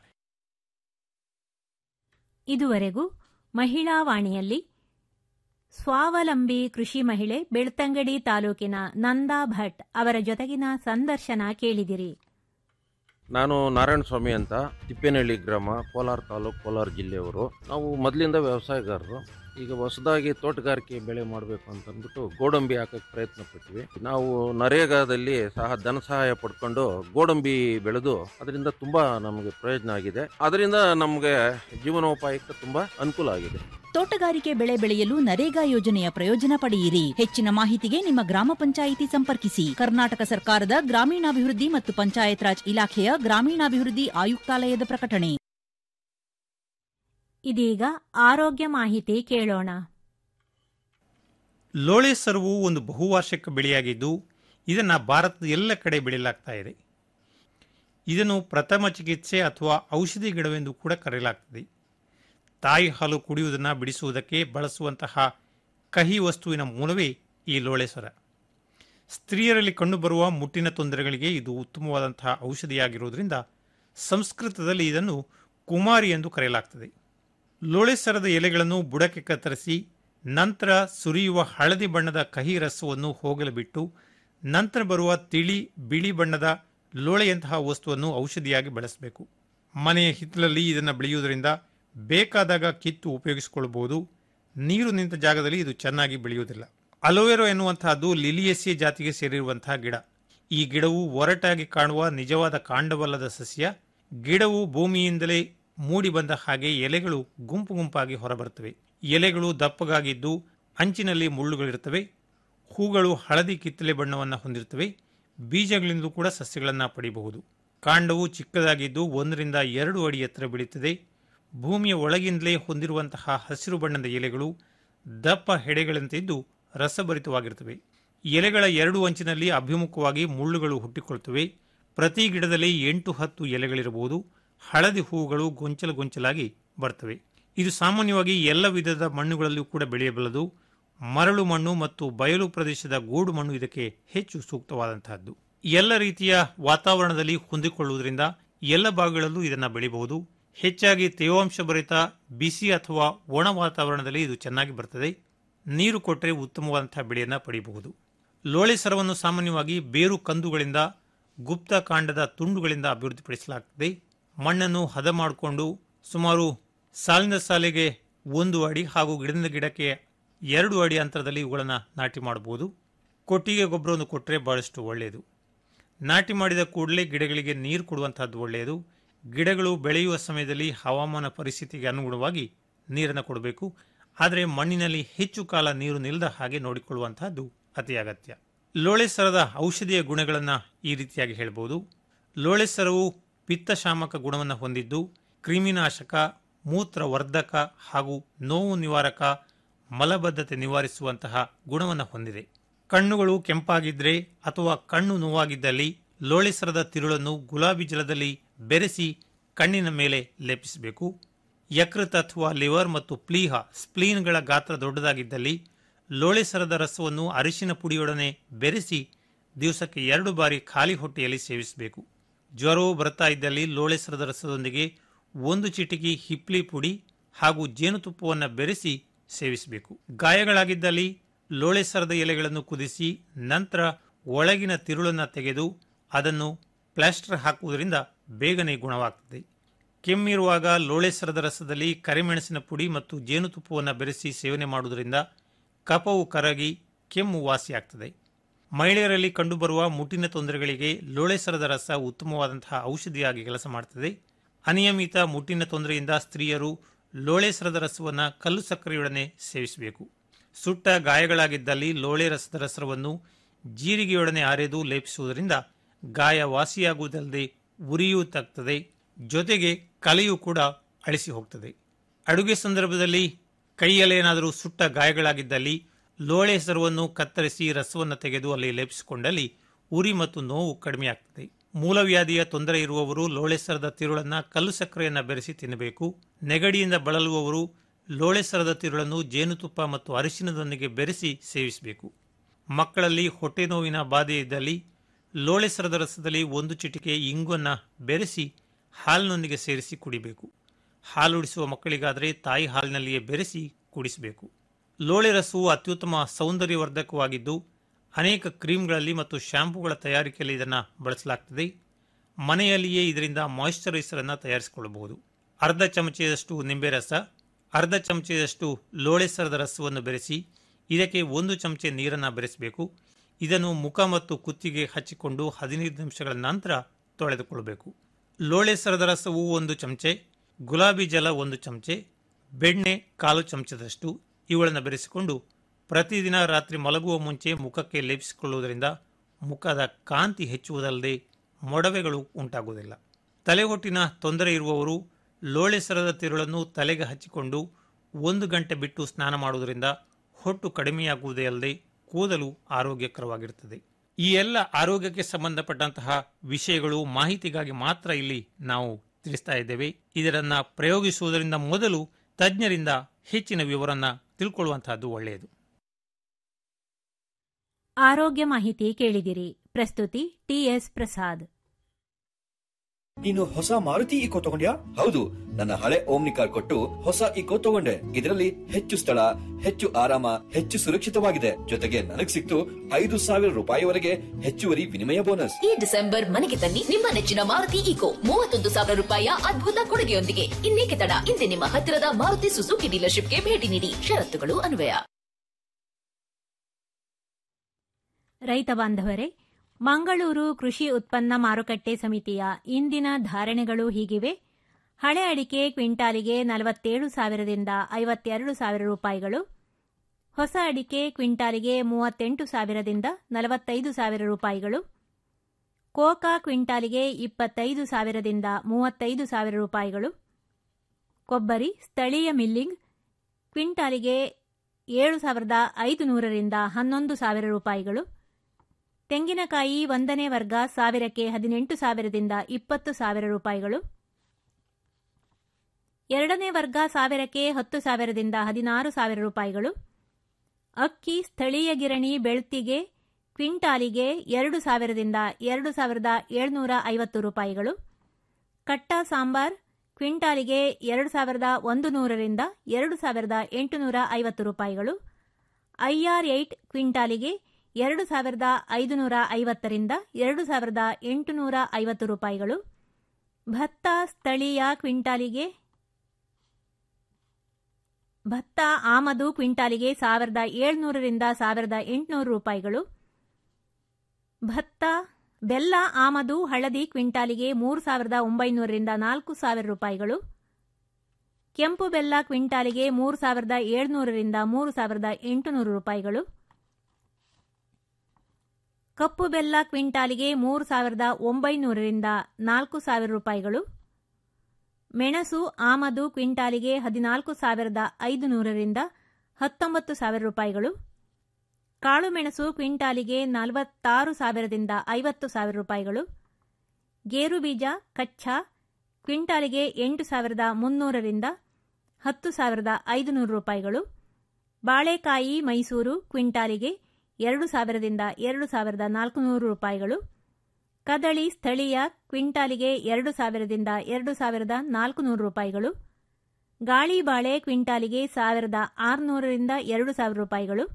ಇದುವರೆಗೂ ಮಹಿಳಾ ವಾಣಿಯಲ್ಲಿ ಸ್ವಾವಲಂಬಿ ಕೃಷಿ ಮಹಿಳೆ ಬೆಳ್ತಂಗಡಿ ತಾಲೂಕಿನ ನಂದಾ ಭಟ್ ಅವರ ಜೊತೆಗಿನ ಸಂದರ್ಶನ ಕೇಳಿದಿರಿ ನಾನು ನಾರಾಯಣ ಸ್ವಾಮಿ ಅಂತ ತಿಪ್ಪೇನಹಳ್ಳಿ ಗ್ರಾಮ ಕೋಲಾರ ತಾಲೂಕು ಕೋಲಾರ ಜಿಲ್ಲೆಯವರು ನಾವು ಮೊದಲಿಂದ ವ್ಯವಸಾಯಗಾರರು ಈಗ ಹೊಸದಾಗಿ ತೋಟಗಾರಿಕೆ ಬೆಳೆ ಮಾಡಬೇಕು ಅಂತ ಅಂದ್ಬಿಟ್ಟು ಗೋಡಂಬಿ ಹಾಕಕ್ಕೆ ಪ್ರಯತ್ನ ಪಟ್ವಿ ನಾವು ನರೇಗಾದಲ್ಲಿ ಸಹ ಧನ ಸಹಾಯ ಪಡ್ಕೊಂಡು ಗೋಡಂಬಿ ಬೆಳೆದು ಅದರಿಂದ ತುಂಬಾ ನಮಗೆ ಪ್ರಯೋಜನ ಆಗಿದೆ ಅದರಿಂದ ನಮಗೆ ಜೀವನೋಪಾಯಕ್ಕೆ ತುಂಬಾ ಅನುಕೂಲ ಆಗಿದೆ ತೋಟಗಾರಿಕೆ ಬೆಳೆ ಬೆಳೆಯಲು ನರೇಗಾ ಯೋಜನೆಯ ಪ್ರಯೋಜನ ಪಡೆಯಿರಿ ಹೆಚ್ಚಿನ ಮಾಹಿತಿಗೆ ನಿಮ್ಮ ಗ್ರಾಮ ಪಂಚಾಯಿತಿ ಸಂಪರ್ಕಿಸಿ ಕರ್ನಾಟಕ ಸರ್ಕಾರದ ಗ್ರಾಮೀಣಾಭಿವೃದ್ಧಿ ಮತ್ತು ಪಂಚಾಯತ್ ರಾಜ್ ಇಲಾಖೆಯ ಗ್ರಾಮೀಣಾಭಿವೃದ್ಧಿ ಆಯುಕ್ತಾಲಯದ ಪ್ರಕಟಣೆ ಇದೀಗ ಆರೋಗ್ಯ ಮಾಹಿತಿ ಕೇಳೋಣ ಲೋಳೆ ಸರುವು ಒಂದು ಬಹುವಾರ್ಷಿಕ ಬೆಳೆಯಾಗಿದ್ದು ಇದನ್ನು ಭಾರತದ ಎಲ್ಲ ಕಡೆ ಬೆಳೆಯಲಾಗ್ತಾ ಇದೆ ಇದನ್ನು ಪ್ರಥಮ ಚಿಕಿತ್ಸೆ ಅಥವಾ ಔಷಧಿ ಗಿಡವೆಂದು ಕೂಡ ಕರೆಯಲಾಗ್ತದೆ ತಾಯಿ ಹಾಲು ಕುಡಿಯುವುದನ್ನು ಬಿಡಿಸುವುದಕ್ಕೆ ಬಳಸುವಂತಹ ಕಹಿ ವಸ್ತುವಿನ ಮೂಲವೇ ಈ ಲೋಳೆ ಸರ ಸ್ತ್ರೀಯರಲ್ಲಿ ಕಂಡುಬರುವ ಮುಟ್ಟಿನ ತೊಂದರೆಗಳಿಗೆ ಇದು ಉತ್ತಮವಾದಂತಹ ಔಷಧಿಯಾಗಿರುವುದರಿಂದ ಸಂಸ್ಕೃತದಲ್ಲಿ ಇದನ್ನು ಕುಮಾರಿ ಎಂದು ಕರೆಯಲಾಗ್ತದೆ ಲೋಳೆ ಸರದ ಎಲೆಗಳನ್ನು ಬುಡಕ್ಕೆ ಕತ್ತರಿಸಿ ನಂತರ ಸುರಿಯುವ ಹಳದಿ ಬಣ್ಣದ ಕಹಿ ರಸವನ್ನು ಹೋಗಲು ಬಿಟ್ಟು ನಂತರ ಬರುವ ತಿಳಿ ಬಿಳಿ ಬಣ್ಣದ ಲೋಳೆಯಂತಹ ವಸ್ತುವನ್ನು ಔಷಧಿಯಾಗಿ ಬಳಸಬೇಕು ಮನೆಯ ಹಿತ್ತಲಲ್ಲಿ ಇದನ್ನು ಬೆಳೆಯುವುದರಿಂದ ಬೇಕಾದಾಗ ಕಿತ್ತು ಉಪಯೋಗಿಸಿಕೊಳ್ಳಬಹುದು ನೀರು ನಿಂತ ಜಾಗದಲ್ಲಿ ಇದು ಚೆನ್ನಾಗಿ ಬೆಳೆಯುವುದಿಲ್ಲ ಅಲೋವೆರೋ ಎನ್ನುವಂತಹದ್ದು ಲಿಲಿಯೇಸಿ ಜಾತಿಗೆ ಸೇರಿರುವಂತಹ ಗಿಡ ಈ ಗಿಡವು ಒರಟಾಗಿ ಕಾಣುವ ನಿಜವಾದ ಕಾಂಡವಲ್ಲದ ಸಸ್ಯ ಗಿಡವು ಭೂಮಿಯಿಂದಲೇ ಮೂಡಿ ಬಂದ ಹಾಗೆ ಎಲೆಗಳು ಗುಂಪು ಗುಂಪಾಗಿ ಹೊರಬರುತ್ತವೆ ಎಲೆಗಳು ದಪ್ಪಗಾಗಿದ್ದು ಅಂಚಿನಲ್ಲಿ ಮುಳ್ಳುಗಳಿರುತ್ತವೆ ಹೂಗಳು ಹಳದಿ ಕಿತ್ತಲೆ ಬಣ್ಣವನ್ನು ಹೊಂದಿರುತ್ತವೆ ಬೀಜಗಳಿಂದಲೂ ಕೂಡ ಸಸ್ಯಗಳನ್ನು ಪಡೆಯಬಹುದು ಕಾಂಡವು ಚಿಕ್ಕದಾಗಿದ್ದು ಒಂದರಿಂದ ಎರಡು ಅಡಿ ಎತ್ತರ ಬೆಳೆಯುತ್ತದೆ ಭೂಮಿಯ ಒಳಗಿಂದಲೇ ಹೊಂದಿರುವಂತಹ ಹಸಿರು ಬಣ್ಣದ ಎಲೆಗಳು ದಪ್ಪ ಹೆಡೆಗಳಂತಿದ್ದು ರಸಭರಿತವಾಗಿರುತ್ತವೆ ಎಲೆಗಳ ಎರಡು ಅಂಚಿನಲ್ಲಿ ಅಭಿಮುಖವಾಗಿ ಮುಳ್ಳುಗಳು ಹುಟ್ಟಿಕೊಳ್ಳುತ್ತವೆ ಪ್ರತಿ ಗಿಡದಲ್ಲಿ ಎಂಟು ಹತ್ತು ಎಲೆಗಳಿರಬಹುದು ಹಳದಿ ಹೂವುಗಳು ಗೊಂಚಲು ಗೊಂಚಲಾಗಿ ಬರ್ತವೆ ಇದು ಸಾಮಾನ್ಯವಾಗಿ ಎಲ್ಲ ವಿಧದ ಮಣ್ಣುಗಳಲ್ಲೂ ಕೂಡ ಬೆಳೆಯಬಲ್ಲದು ಮರಳು ಮಣ್ಣು ಮತ್ತು ಬಯಲು ಪ್ರದೇಶದ ಗೋಡು ಮಣ್ಣು ಇದಕ್ಕೆ ಹೆಚ್ಚು ಸೂಕ್ತವಾದಂತಹದ್ದು ಎಲ್ಲ ರೀತಿಯ ವಾತಾವರಣದಲ್ಲಿ ಹೊಂದಿಕೊಳ್ಳುವುದರಿಂದ ಎಲ್ಲ ಭಾಗಗಳಲ್ಲೂ ಇದನ್ನು ಬೆಳೆಯಬಹುದು ಹೆಚ್ಚಾಗಿ ತೇವಾಂಶ ಭರಿತ ಬಿಸಿ ಅಥವಾ ಒಣ ವಾತಾವರಣದಲ್ಲಿ ಇದು ಚೆನ್ನಾಗಿ ಬರ್ತದೆ ನೀರು ಕೊಟ್ಟರೆ ಉತ್ತಮವಾದಂತಹ ಬೆಳೆಯನ್ನು ಪಡೆಯಬಹುದು ಲೋಳೆ ಸರವನ್ನು ಸಾಮಾನ್ಯವಾಗಿ ಬೇರು ಕಂದುಗಳಿಂದ ಗುಪ್ತ ಕಾಂಡದ ತುಂಡುಗಳಿಂದ ಅಭಿವೃದ್ಧಿಪಡಿಸಲಾಗುತ್ತದೆ ಮಣ್ಣನ್ನು ಹದ ಮಾಡಿಕೊಂಡು ಸುಮಾರು ಸಾಲಿನ ಸಾಲಿಗೆ ಒಂದು ಅಡಿ ಹಾಗೂ ಗಿಡದಿಂದ ಗಿಡಕ್ಕೆ ಎರಡು ಅಡಿ ಅಂತರದಲ್ಲಿ ಇವುಗಳನ್ನು ನಾಟಿ ಮಾಡಬಹುದು ಕೊಟ್ಟಿಗೆ ಗೊಬ್ಬರವನ್ನು ಕೊಟ್ಟರೆ ಬಹಳಷ್ಟು ಒಳ್ಳೆಯದು ನಾಟಿ ಮಾಡಿದ ಕೂಡಲೇ ಗಿಡಗಳಿಗೆ ನೀರು ಕೊಡುವಂತಹದ್ದು ಒಳ್ಳೆಯದು ಗಿಡಗಳು ಬೆಳೆಯುವ ಸಮಯದಲ್ಲಿ ಹವಾಮಾನ ಪರಿಸ್ಥಿತಿಗೆ ಅನುಗುಣವಾಗಿ ನೀರನ್ನು ಕೊಡಬೇಕು ಆದರೆ ಮಣ್ಣಿನಲ್ಲಿ ಹೆಚ್ಚು ಕಾಲ ನೀರು ನಿಲ್ಲದ ಹಾಗೆ ನೋಡಿಕೊಳ್ಳುವಂತಹದ್ದು ಅತಿ ಅಗತ್ಯ ಲೋಳೆ ಸರದ ಔಷಧಿಯ ಗುಣಗಳನ್ನು ಈ ರೀತಿಯಾಗಿ ಹೇಳ್ಬೋದು ಲೋಳೆ ಸರವು ಪಿತ್ತಶಾಮಕ ಗುಣವನ್ನು ಹೊಂದಿದ್ದು ಕ್ರಿಮಿನಾಶಕ ಮೂತ್ರವರ್ಧಕ ಹಾಗೂ ನೋವು ನಿವಾರಕ ಮಲಬದ್ಧತೆ ನಿವಾರಿಸುವಂತಹ ಗುಣವನ್ನು ಹೊಂದಿದೆ ಕಣ್ಣುಗಳು ಕೆಂಪಾಗಿದ್ದರೆ ಅಥವಾ ಕಣ್ಣು ನೋವಾಗಿದ್ದಲ್ಲಿ ಲೋಳೆಸರದ ತಿರುಳನ್ನು ಗುಲಾಬಿ ಜಲದಲ್ಲಿ ಬೆರೆಸಿ ಕಣ್ಣಿನ ಮೇಲೆ ಲೇಪಿಸಬೇಕು ಯಕೃತ್ ಅಥವಾ ಲಿವರ್ ಮತ್ತು ಪ್ಲೀಹ ಸ್ಪ್ಲೀನ್ಗಳ ಗಾತ್ರ ದೊಡ್ಡದಾಗಿದ್ದಲ್ಲಿ ಲೋಳೆಸರದ ರಸವನ್ನು ಅರಿಶಿನ ಪುಡಿಯೊಡನೆ ಬೆರೆಸಿ ದಿವಸಕ್ಕೆ ಎರಡು ಬಾರಿ ಖಾಲಿ ಹೊಟ್ಟೆಯಲ್ಲಿ ಸೇವಿಸಬೇಕು ಜ್ವರವು ಬರ್ತಾ ಇದ್ದಲ್ಲಿ ಲೋಳೆಸರದ ರಸದೊಂದಿಗೆ ಒಂದು ಚಿಟಿಕಿ ಹಿಪ್ಲಿ ಪುಡಿ ಹಾಗೂ ಜೇನುತುಪ್ಪವನ್ನು ಬೆರೆಸಿ ಸೇವಿಸಬೇಕು ಗಾಯಗಳಾಗಿದ್ದಲ್ಲಿ ಲೋಳೆಸರದ ಎಲೆಗಳನ್ನು ಕುದಿಸಿ ನಂತರ ಒಳಗಿನ ತಿರುಳನ್ನು ತೆಗೆದು ಅದನ್ನು ಪ್ಲಾಸ್ಟರ್ ಹಾಕುವುದರಿಂದ ಬೇಗನೆ ಗುಣವಾಗ್ತದೆ ಕೆಮ್ಮಿರುವಾಗ ಲೋಳೆಸರದ ರಸದಲ್ಲಿ ಕರಿಮೆಣಸಿನ ಪುಡಿ ಮತ್ತು ಜೇನುತುಪ್ಪವನ್ನು ಬೆರೆಸಿ ಸೇವನೆ ಮಾಡುವುದರಿಂದ ಕಫವು ಕರಗಿ ಕೆಮ್ಮು ವಾಸಿಯಾಗ್ತದೆ ಮಹಿಳೆಯರಲ್ಲಿ ಕಂಡುಬರುವ ಮುಟ್ಟಿನ ತೊಂದರೆಗಳಿಗೆ ಲೋಳೆಸರದ ರಸ ಉತ್ತಮವಾದಂತಹ ಔಷಧಿಯಾಗಿ ಕೆಲಸ ಮಾಡುತ್ತದೆ ಅನಿಯಮಿತ ಮುಟ್ಟಿನ ತೊಂದರೆಯಿಂದ ಸ್ತ್ರೀಯರು ಲೋಳೆಸರದ ರಸವನ್ನು ಕಲ್ಲು ಸಕ್ಕರೆಯೊಡನೆ ಸೇವಿಸಬೇಕು ಸುಟ್ಟ ಗಾಯಗಳಾಗಿದ್ದಲ್ಲಿ ಲೋಳೆ ರಸದ ರಸವನ್ನು ಜೀರಿಗೆಯೊಡನೆ ಅರೆದು ಲೇಪಿಸುವುದರಿಂದ ಗಾಯ ವಾಸಿಯಾಗುವುದಲ್ಲದೆ ಉರಿಯೂ ತಗ್ತದೆ ಜೊತೆಗೆ ಕಲೆಯೂ ಕೂಡ ಅಳಿಸಿ ಹೋಗ್ತದೆ ಅಡುಗೆ ಸಂದರ್ಭದಲ್ಲಿ ಕೈಯಲ್ಲೇನಾದರೂ ಸುಟ್ಟ ಗಾಯಗಳಾಗಿದ್ದಲ್ಲಿ ಲೋಳೆ ಹೆಸರನ್ನು ಕತ್ತರಿಸಿ ರಸವನ್ನು ತೆಗೆದು ಅಲ್ಲಿ ಲೇಪಿಸಿಕೊಂಡಲ್ಲಿ ಉರಿ ಮತ್ತು ನೋವು ಕಡಿಮೆಯಾಗ್ತದೆ ಮೂಲವ್ಯಾಧಿಯ ತೊಂದರೆ ಇರುವವರು ಲೋಳೆಸರದ ತಿರುಳನ್ನು ಕಲ್ಲು ಸಕ್ಕರೆಯನ್ನು ಬೆರೆಸಿ ತಿನ್ನಬೇಕು ನೆಗಡಿಯಿಂದ ಬಳಲುವವರು ಲೋಳೆಸರದ ತಿರುಳನ್ನು ಜೇನುತುಪ್ಪ ಮತ್ತು ಅರಿಶಿನದೊಂದಿಗೆ ಬೆರೆಸಿ ಸೇವಿಸಬೇಕು ಮಕ್ಕಳಲ್ಲಿ ಹೊಟ್ಟೆ ನೋವಿನ ಬಾಧೆ ಇದ್ದಲ್ಲಿ ಲೋಳೆಸರದ ರಸದಲ್ಲಿ ಒಂದು ಚಿಟಿಕೆ ಇಂಗನ್ನು ಬೆರೆಸಿ ಹಾಲಿನೊಂದಿಗೆ ಸೇರಿಸಿ ಕುಡಿಬೇಕು ಹಾಲುಡಿಸುವ ಮಕ್ಕಳಿಗಾದರೆ ತಾಯಿ ಹಾಲಿನಲ್ಲಿಯೇ ಬೆರೆಸಿ ಕುಡಿಸಬೇಕು ಲೋಳೆ ರಸವು ಅತ್ಯುತ್ತಮ ಸೌಂದರ್ಯವರ್ಧಕವಾಗಿದ್ದು ಅನೇಕ ಕ್ರೀಮ್ಗಳಲ್ಲಿ ಮತ್ತು ಶ್ಯಾಂಪುಗಳ ತಯಾರಿಕೆಯಲ್ಲಿ ಇದನ್ನು ಬಳಸಲಾಗ್ತದೆ ಮನೆಯಲ್ಲಿಯೇ ಇದರಿಂದ ಮಾಯಿಶ್ಚರೈಸರ್ ಅನ್ನು ತಯಾರಿಸಿಕೊಳ್ಳಬಹುದು ಅರ್ಧ ಚಮಚದಷ್ಟು ನಿಂಬೆ ರಸ ಅರ್ಧ ಚಮಚದಷ್ಟು ಲೋಳೆಸರದ ರಸವನ್ನು ಬೆರೆಸಿ ಇದಕ್ಕೆ ಒಂದು ಚಮಚೆ ನೀರನ್ನು ಬೆರೆಸಬೇಕು ಇದನ್ನು ಮುಖ ಮತ್ತು ಕುತ್ತಿಗೆ ಹಚ್ಚಿಕೊಂಡು ಹದಿನೈದು ನಿಮಿಷಗಳ ನಂತರ ತೊಳೆದುಕೊಳ್ಳಬೇಕು ಲೋಳೆಸರದ ರಸವು ಒಂದು ಚಮಚೆ ಗುಲಾಬಿ ಜಲ ಒಂದು ಚಮಚೆ ಬೆಣ್ಣೆ ಕಾಲು ಚಮಚದಷ್ಟು ಇವುಗಳನ್ನು ಬೆರೆಸಿಕೊಂಡು ಪ್ರತಿದಿನ ರಾತ್ರಿ ಮಲಗುವ ಮುಂಚೆ ಮುಖಕ್ಕೆ ಲೇಪಿಸಿಕೊಳ್ಳುವುದರಿಂದ ಮುಖದ ಕಾಂತಿ ಹೆಚ್ಚುವುದಲ್ಲದೆ ಮೊಡವೆಗಳು ಉಂಟಾಗುವುದಿಲ್ಲ ತಲೆಹೊಟ್ಟಿನ ತೊಂದರೆ ಇರುವವರು ಲೋಳೆಸರದ ತಿರುಳನ್ನು ತಲೆಗೆ ಹಚ್ಚಿಕೊಂಡು ಒಂದು ಗಂಟೆ ಬಿಟ್ಟು ಸ್ನಾನ ಮಾಡುವುದರಿಂದ ಹೊಟ್ಟು ಕಡಿಮೆಯಾಗುವುದೇ ಅಲ್ಲದೆ ಕೂದಲು ಆರೋಗ್ಯಕರವಾಗಿರುತ್ತದೆ ಈ ಎಲ್ಲ ಆರೋಗ್ಯಕ್ಕೆ ಸಂಬಂಧಪಟ್ಟಂತಹ ವಿಷಯಗಳು ಮಾಹಿತಿಗಾಗಿ ಮಾತ್ರ ಇಲ್ಲಿ ನಾವು ತಿಳಿಸ್ತಾ ಇದ್ದೇವೆ ಇದರನ್ನ ಪ್ರಯೋಗಿಸುವುದರಿಂದ ಮೊದಲು ತಜ್ಞರಿಂದ ಹೆಚ್ಚಿನ ವಿವರನ್ನ ತಿಳ್ಕೊಳ್ಳುವಂತಹದ್ದು ಒಳ್ಳೆಯದು ಆರೋಗ್ಯ ಮಾಹಿತಿ ಕೇಳಿದಿರಿ ಪ್ರಸ್ತುತಿ ಟಿಎಸ್ ಪ್ರಸಾದ್ ನೀನು ಹೊಸ ಮಾರುತಿ ಇಕೋ ತಗೊಂಡ್ಯಾ ಹೌದು ನನ್ನ ಹಳೆ ಓಮ್ನಿ ಕಾರ್ ಕೊಟ್ಟು ಹೊಸ ಇಕೋ ತಗೊಂಡೆ ಇದರಲ್ಲಿ ಹೆಚ್ಚು ಸ್ಥಳ ಹೆಚ್ಚು ಆರಾಮ ಹೆಚ್ಚು ಸುರಕ್ಷಿತವಾಗಿದೆ ಜೊತೆಗೆ ನನಗ್ ಸಿಕ್ತು ಐದು ಸಾವಿರ ರೂಪಾಯಿವರೆಗೆ ಹೆಚ್ಚುವರಿ ವಿನಿಮಯ ಬೋನಸ್ ಈ ಡಿಸೆಂಬರ್ ಮನೆಗೆ ತನ್ನಿ ನಿಮ್ಮ ನೆಚ್ಚಿನ ಮಾರುತಿ ಈಕೋ ಮೂವತ್ತೊಂದು ಸಾವಿರ ರೂಪಾಯಿಯ ಅದ್ಭುತ ಕೊಡುಗೆಯೊಂದಿಗೆ ಇನ್ನೇಕೆ ತಡ ಇಂದೇ ನಿಮ್ಮ ಹತ್ತಿರದ ಮಾರುತಿ ಸುಜುಕಿ ಡೀಲರ್ಶಿಪ್ಗೆ ಭೇಟಿ ನೀಡಿ ಷರತ್ತುಗಳು ಅನ್ವಯ ರೈತ ಬಾಂಧವರೇ ಮಂಗಳೂರು ಕೃಷಿ ಉತ್ಪನ್ನ ಮಾರುಕಟ್ಟೆ ಸಮಿತಿಯ ಇಂದಿನ ಧಾರಣೆಗಳು ಹೀಗಿವೆ ಹಳೆ ಅಡಿಕೆ ಕ್ವಿಂಟಾಲಿಗೆ ನಲವತ್ತೇಳು ಸಾವಿರದಿಂದ ಐವತ್ತೆರಡು ಸಾವಿರ ರೂಪಾಯಿಗಳು ಹೊಸ ಅಡಿಕೆ ಕ್ವಿಂಟಾಲಿಗೆ ಮೂವತ್ತೆಂಟು ಸಾವಿರದಿಂದ ನಲವತ್ತೈದು ಸಾವಿರ ರೂಪಾಯಿಗಳು ಕೋಕಾ ಕ್ವಿಂಟಾಲಿಗೆ ಇಪ್ಪತ್ತೈದು ಸಾವಿರದಿಂದ ಮೂವತ್ತೈದು ಸಾವಿರ ರೂಪಾಯಿಗಳು ಕೊಬ್ಬರಿ ಸ್ಥಳೀಯ ಮಿಲ್ಲಿಂಗ್ ಕ್ವಿಂಟಾಲಿಗೆ ಏಳು ಸಾವಿರದ ಐದು ನೂರರಿಂದ ಹನ್ನೊಂದು ಸಾವಿರ ರೂಪಾಯಿಗಳು ತೆಂಗಿನಕಾಯಿ ಒಂದನೇ ವರ್ಗ ಸಾವಿರಕ್ಕೆ ಹದಿನೆಂಟು ಸಾವಿರದಿಂದ ಇಪ್ಪತ್ತು ಸಾವಿರ ರೂಪಾಯಿಗಳು ಎರಡನೇ ವರ್ಗ ಸಾವಿರಕ್ಕೆ ಹತ್ತು ಸಾವಿರದಿಂದ ಹದಿನಾರು ಸಾವಿರ ರೂಪಾಯಿಗಳು ಅಕ್ಕಿ ಸ್ಥಳೀಯ ಗಿರಣಿ ಬೆಳ್ತಿಗೆ ಕ್ವಿಂಟಾಲಿಗೆ ಎರಡು ಸಾವಿರದಿಂದ ಎರಡು ಸಾವಿರದ ಏಳ್ನೂರ ಐವತ್ತು ರೂಪಾಯಿಗಳು ಕಟ್ಟ ಸಾಂಬಾರ್ ಕ್ವಿಂಟಾಲಿಗೆ ಎರಡು ಸಾವಿರದ ಒಂದು ನೂರರಿಂದ ಎರಡು ಸಾವಿರದ ಎಂಟುನೂರ ಐವತ್ತು ರೂಪಾಯಿಗಳು ಐಆರ್ ಏಟ್ ಕ್ವಿಂಟಾಲಿಗೆ ಎರಡು ಸಾವಿರದ ಐದುನೂರ ಐವತ್ತರಿಂದ ಎರಡು ಸಾವಿರದ ಎಂಟುನೂರ ಐವತ್ತು ರೂಪಾಯಿಗಳು ಭತ್ತ ಸ್ಥಳೀಯ ಕ್ವಿಂಟಾಲಿಗೆ ಭತ್ತ ಆಮದು ಕ್ವಿಂಟಾಲಿಗೆ ಸಾವಿರದ ಏಳ್ನೂರರಿಂದ ಸಾವಿರದ ಎಂಟುನೂರು ರೂಪಾಯಿಗಳು ಭತ್ತ ಬೆಲ್ಲ ಆಮದು ಹಳದಿ ಕ್ವಿಂಟಾಲಿಗೆ ಮೂರು ಸಾವಿರದ ಒಂಬೈನೂರರಿಂದ ನಾಲ್ಕು ಸಾವಿರ ರೂಪಾಯಿಗಳು ಕೆಂಪು ಬೆಲ್ಲ ಕ್ವಿಂಟಾಲಿಗೆ ಮೂರು ಸಾವಿರದ ಏಳ್ನೂರರಿಂದ ಮೂರು ಸಾವಿರದ ಎಂಟುನೂರು ರೂಪಾಯಿಗಳು ಕಪ್ಪು ಬೆಲ್ಲ ಕ್ವಿಂಟಾಲಿಗೆ ಮೂರು ಸಾವಿರದ ಒಂಬೈನೂರರಿಂದ ನಾಲ್ಕು ಸಾವಿರ ರೂಪಾಯಿಗಳು ಮೆಣಸು ಆಮದು ಕ್ವಿಂಟಾಲಿಗೆ ಹದಿನಾಲ್ಕು ಸಾವಿರದ ಐದು ನೂರರಿಂದ ಹತ್ತೊಂಬತ್ತು ಸಾವಿರ ರೂಪಾಯಿಗಳು ಕಾಳು ಮೆಣಸು ಕ್ವಿಂಟಾಲಿಗೆ ನಲವತ್ತಾರು ಸಾವಿರದಿಂದ ಐವತ್ತು ಸಾವಿರ ರೂಪಾಯಿಗಳು ಗೇರು ಬೀಜ ಕಚ್ಚಾ ಕ್ವಿಂಟಾಲಿಗೆ ಎಂಟು ಸಾವಿರದ ಮುನ್ನೂರರಿಂದ ಹತ್ತು ಸಾವಿರದ ಐದುನೂರು ರೂಪಾಯಿಗಳು ಬಾಳೆಕಾಯಿ ಮೈಸೂರು ಕ್ವಿಂಟಾಲಿಗೆ ಎರಡು ಸಾವಿರದಿಂದ ಎರಡು ಸಾವಿರದ ನಾಲ್ಕುನೂರು ರೂಪಾಯಿಗಳು ಕದಳಿ ಸ್ಥಳೀಯ ಕ್ವಿಂಟಾಲಿಗೆ ಎರಡು ಸಾವಿರದಿಂದ ಎರಡು ಸಾವಿರದ ನಾಲ್ಕುನೂರು ರೂಪಾಯಿಗಳು ಗಾಳಿ ಬಾಳೆ ಕ್ವಿಂಟಾಲಿಗೆ ಸಾವಿರದ ಆರುನೂರರಿಂದ ಎರಡು ಸಾವಿರ ರೂಪಾಯಿಗಳು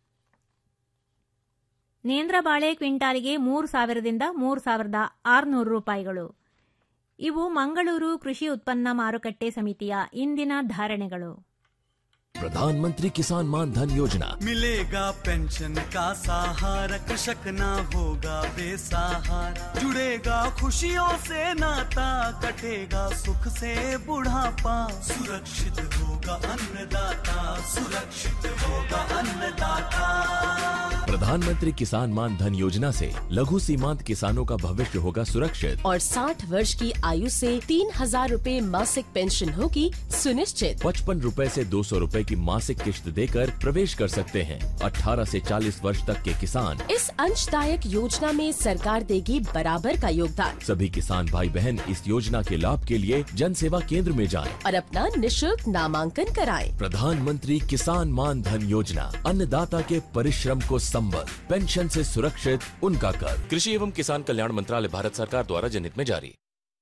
ನೇಂದ್ರ ಬಾಳೆ ಕ್ವಿಂಟಾಲಿಗೆ ಮೂರು ಸಾವಿರದಿಂದ ಮೂರು ಸಾವಿರದ ಆರುನೂರು ರೂಪಾಯಿಗಳು ಇವು ಮಂಗಳೂರು ಕೃಷಿ ಉತ್ಪನ್ನ ಮಾರುಕಟ್ಟೆ ಸಮಿತಿಯ ಇಂದಿನ ಧಾರಣೆಗಳು प्रधानमंत्री किसान मान धन योजना मिलेगा पेंशन का सहारा कृषक ना होगा बेसहारा जुड़ेगा खुशियों से नाता कटेगा सुख से बुढ़ापा सुरक्षित होगा अन्नदाता सुरक्षित होगा अन्नदाता प्रधानमंत्री किसान मान धन योजना से लघु सीमांत किसानों का भविष्य होगा सुरक्षित और 60 वर्ष की आयु से तीन हजार रूपए मासिक पेंशन होगी सुनिश्चित पचपन रूपए से दो सौ रूपए की मासिक किश्त देकर प्रवेश कर सकते हैं 18 से 40 वर्ष तक के किसान इस अंशदायक योजना में सरकार देगी बराबर का योगदान सभी किसान भाई बहन इस योजना के लाभ के लिए जन सेवा केंद्र में जाएं। और अपना निशुल्क नामांकन कराएं। प्रधानमंत्री किसान मान धन योजना अन्नदाता के परिश्रम को संबल पेंशन से सुरक्षित उनका कर कृषि एवं किसान कल्याण मंत्रालय भारत सरकार द्वारा जनहित में जारी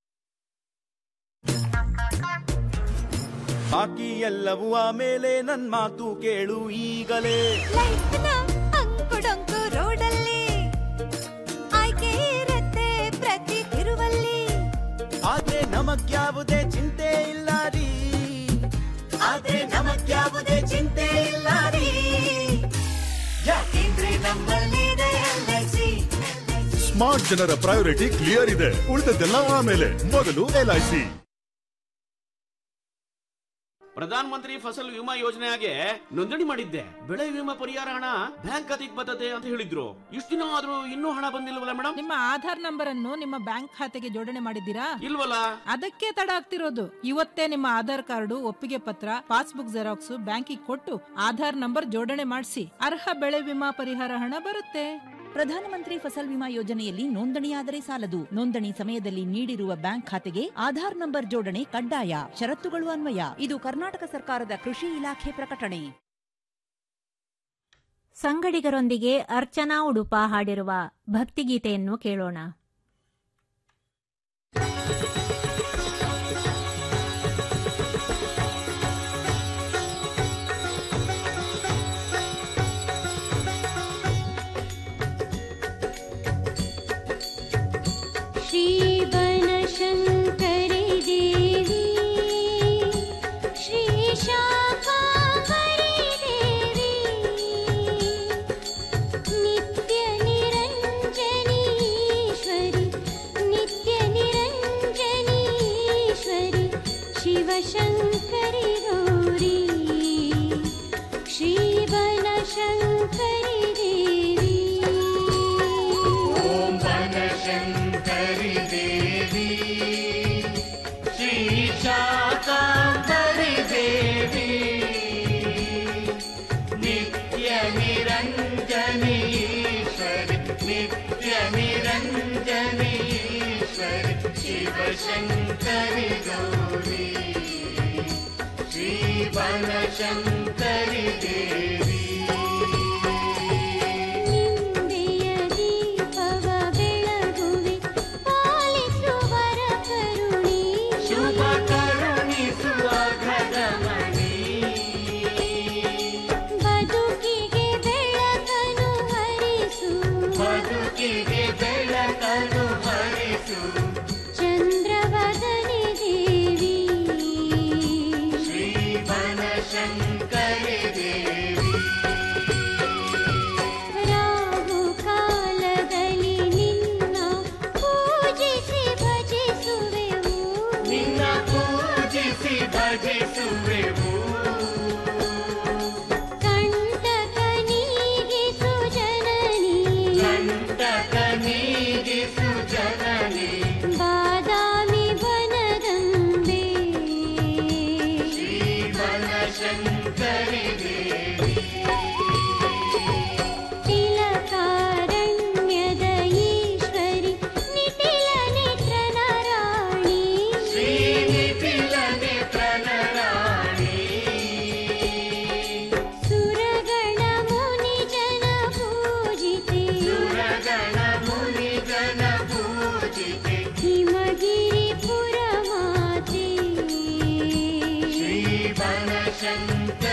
ಬಾಕಿ ಎಲ್ಲವೂ ಆಮೇಲೆ ನನ್ ಮಾತು ಕೇಳು ಈಗಲೇ ಲೈಫ್ನ ಅಂಕುಡೊಂಕು ರೋಡಲ್ಲಿ ಆಯ್ಕೆ ಇರತ್ತೆ ಪ್ರತಿ ತಿರುವಲ್ಲಿ ಆದ್ರೆ ನಮಗ್ಯಾವುದೇ ಚಿಂತೆ ಇಲ್ಲ ರೀ ಆದ್ರೆ ನಮಗ್ಯಾವುದೇ ಚಿಂತೆ ಇಲ್ಲ ರೀ ಯಾಕೆಂದ್ರೆ ನಮ್ಮಲ್ಲಿದೆ ಎಲ್ಐಸಿ ಸ್ಮಾರ್ಟ್ ಜನರ ಪ್ರಯಾರಿಟಿ ಕ್ಲಿಯರ್ ಇದೆ ಉಳಿದದ್ದೆಲ್ಲ ಆಮೇಲೆ ಮೊದಲು ಎಲ್ಐಸಿ ಪ್ರಧಾನ ಮಂತ್ರಿ ಫಸಲ್ ವಿಮಾ ಯೋಜನೆಗೆ ನೋಂದಣಿ ಮಾಡಿದ್ದೆ ಬೆಳೆ ವಿಮಾ ಪರಿಹಾರ ಹಣ ಬ್ಯಾಂಕ್ ಖಾತೆಗೆ ಬರ್ತದೆ ಅಂತ ಹೇಳಿದ್ರು ಇಷ್ಟು ದಿನ ಆದ್ರೂ ಇನ್ನೂ ಹಣ ಬಂದಿಲ್ವಲ್ಲ ಮೇಡಮ್ ನಿಮ್ಮ ಆಧಾರ್ ನಂಬರ್ ಅನ್ನು ನಿಮ್ಮ ಬ್ಯಾಂಕ್ ಖಾತೆಗೆ ಜೋಡಣೆ ಮಾಡಿದ್ದೀರಾ ಇಲ್ವಲ್ಲ ಅದಕ್ಕೆ ತಡ ಆಗ್ತಿರೋದು ಇವತ್ತೇ ನಿಮ್ಮ ಆಧಾರ್ ಕಾರ್ಡು ಒಪ್ಪಿಗೆ ಪತ್ರ ಪಾಸ್ಬುಕ್ ಜೆರಾಕ್ಸ್ ಬ್ಯಾಂಕಿಗೆ ಕೊಟ್ಟು ಆಧಾರ್ ನಂಬರ್ ಜೋಡಣೆ ಮಾಡಿಸಿ ಅರ್ಹ ಬೆಳೆ ವಿಮಾ ಪರಿಹಾರ ಹಣ ಬರುತ್ತೆ ಪ್ರಧಾನಮಂತ್ರಿ ಫಸಲ್ ವಿಮಾ ಯೋಜನೆಯಲ್ಲಿ ನೋಂದಣಿಯಾದರೆ ಸಾಲದು ನೋಂದಣಿ ಸಮಯದಲ್ಲಿ ನೀಡಿರುವ ಬ್ಯಾಂಕ್ ಖಾತೆಗೆ ಆಧಾರ್ ನಂಬರ್ ಜೋಡಣೆ ಕಡ್ಡಾಯ ಷರತ್ತುಗಳು ಅನ್ವಯ ಇದು ಕರ್ನಾಟಕ ಸರ್ಕಾರದ ಕೃಷಿ ಇಲಾಖೆ ಪ್ರಕಟಣೆ ಸಂಗಡಿಗರೊಂದಿಗೆ ಅರ್ಚನಾ ಉಡುಪ ಹಾಡಿರುವ ಭಕ್ತಿಗೀತೆಯನ್ನು ಕೇಳೋಣ श्रीवनशङ्करि देवी श्रीशाखाम्बरी देवी नित्यनिरञ्जनीश्वरि नित्यनिरञ्जनीश्वरि शिवशङ्करि गौरी श्रीवनशङ्करि देवी ॐ वनशङ्करि देवी श्रीशाकाम्बरि देवी नित्यनिरञ्जनीश्वरि नित्यनिरञ्जनीश्वरि शिवशङ्करि गौरी श्रीवनशङ्करि देवी ನಿಂದೆಯ ದೀಪವ ಬೆಳಗುವೆ ಪಾಲಿಸುವರ ಕರುಣೆ ಶುಭ ಕರುಣಿಸುವ ಗದಮಣಿ ಬದುಕಿಗೆ ಬೆಳಕನು ಹರಿಸು ಬದುಕಿಗೆ ಬೆಳಕನು ಹರಿಸು ಚಂದ್ರವದನೆ ದೇವಿ ಶ್ರೀವನಶಂಕರಿ ದೇವಿ ರಾಹು ಕಾಲದಲ್ಲಿ ನಿನ್ನ ಪೂಜಿಸಿ ಭಜಿಸುವೆವು ನಿನ್ನ ಪೂಜಿಸಿ ಭಜಿಸುವೆವು ಕಂಟಕ ನೀಗಿಸು ಜನನಿ ಕಂಟಕ ನೀಗಿಸು ಜನನಿ ಬಾದಾಮಿ ವನದಂಬೆ ಶ್ರೀವನಶಂಕರಿ ಶಂಕರಿ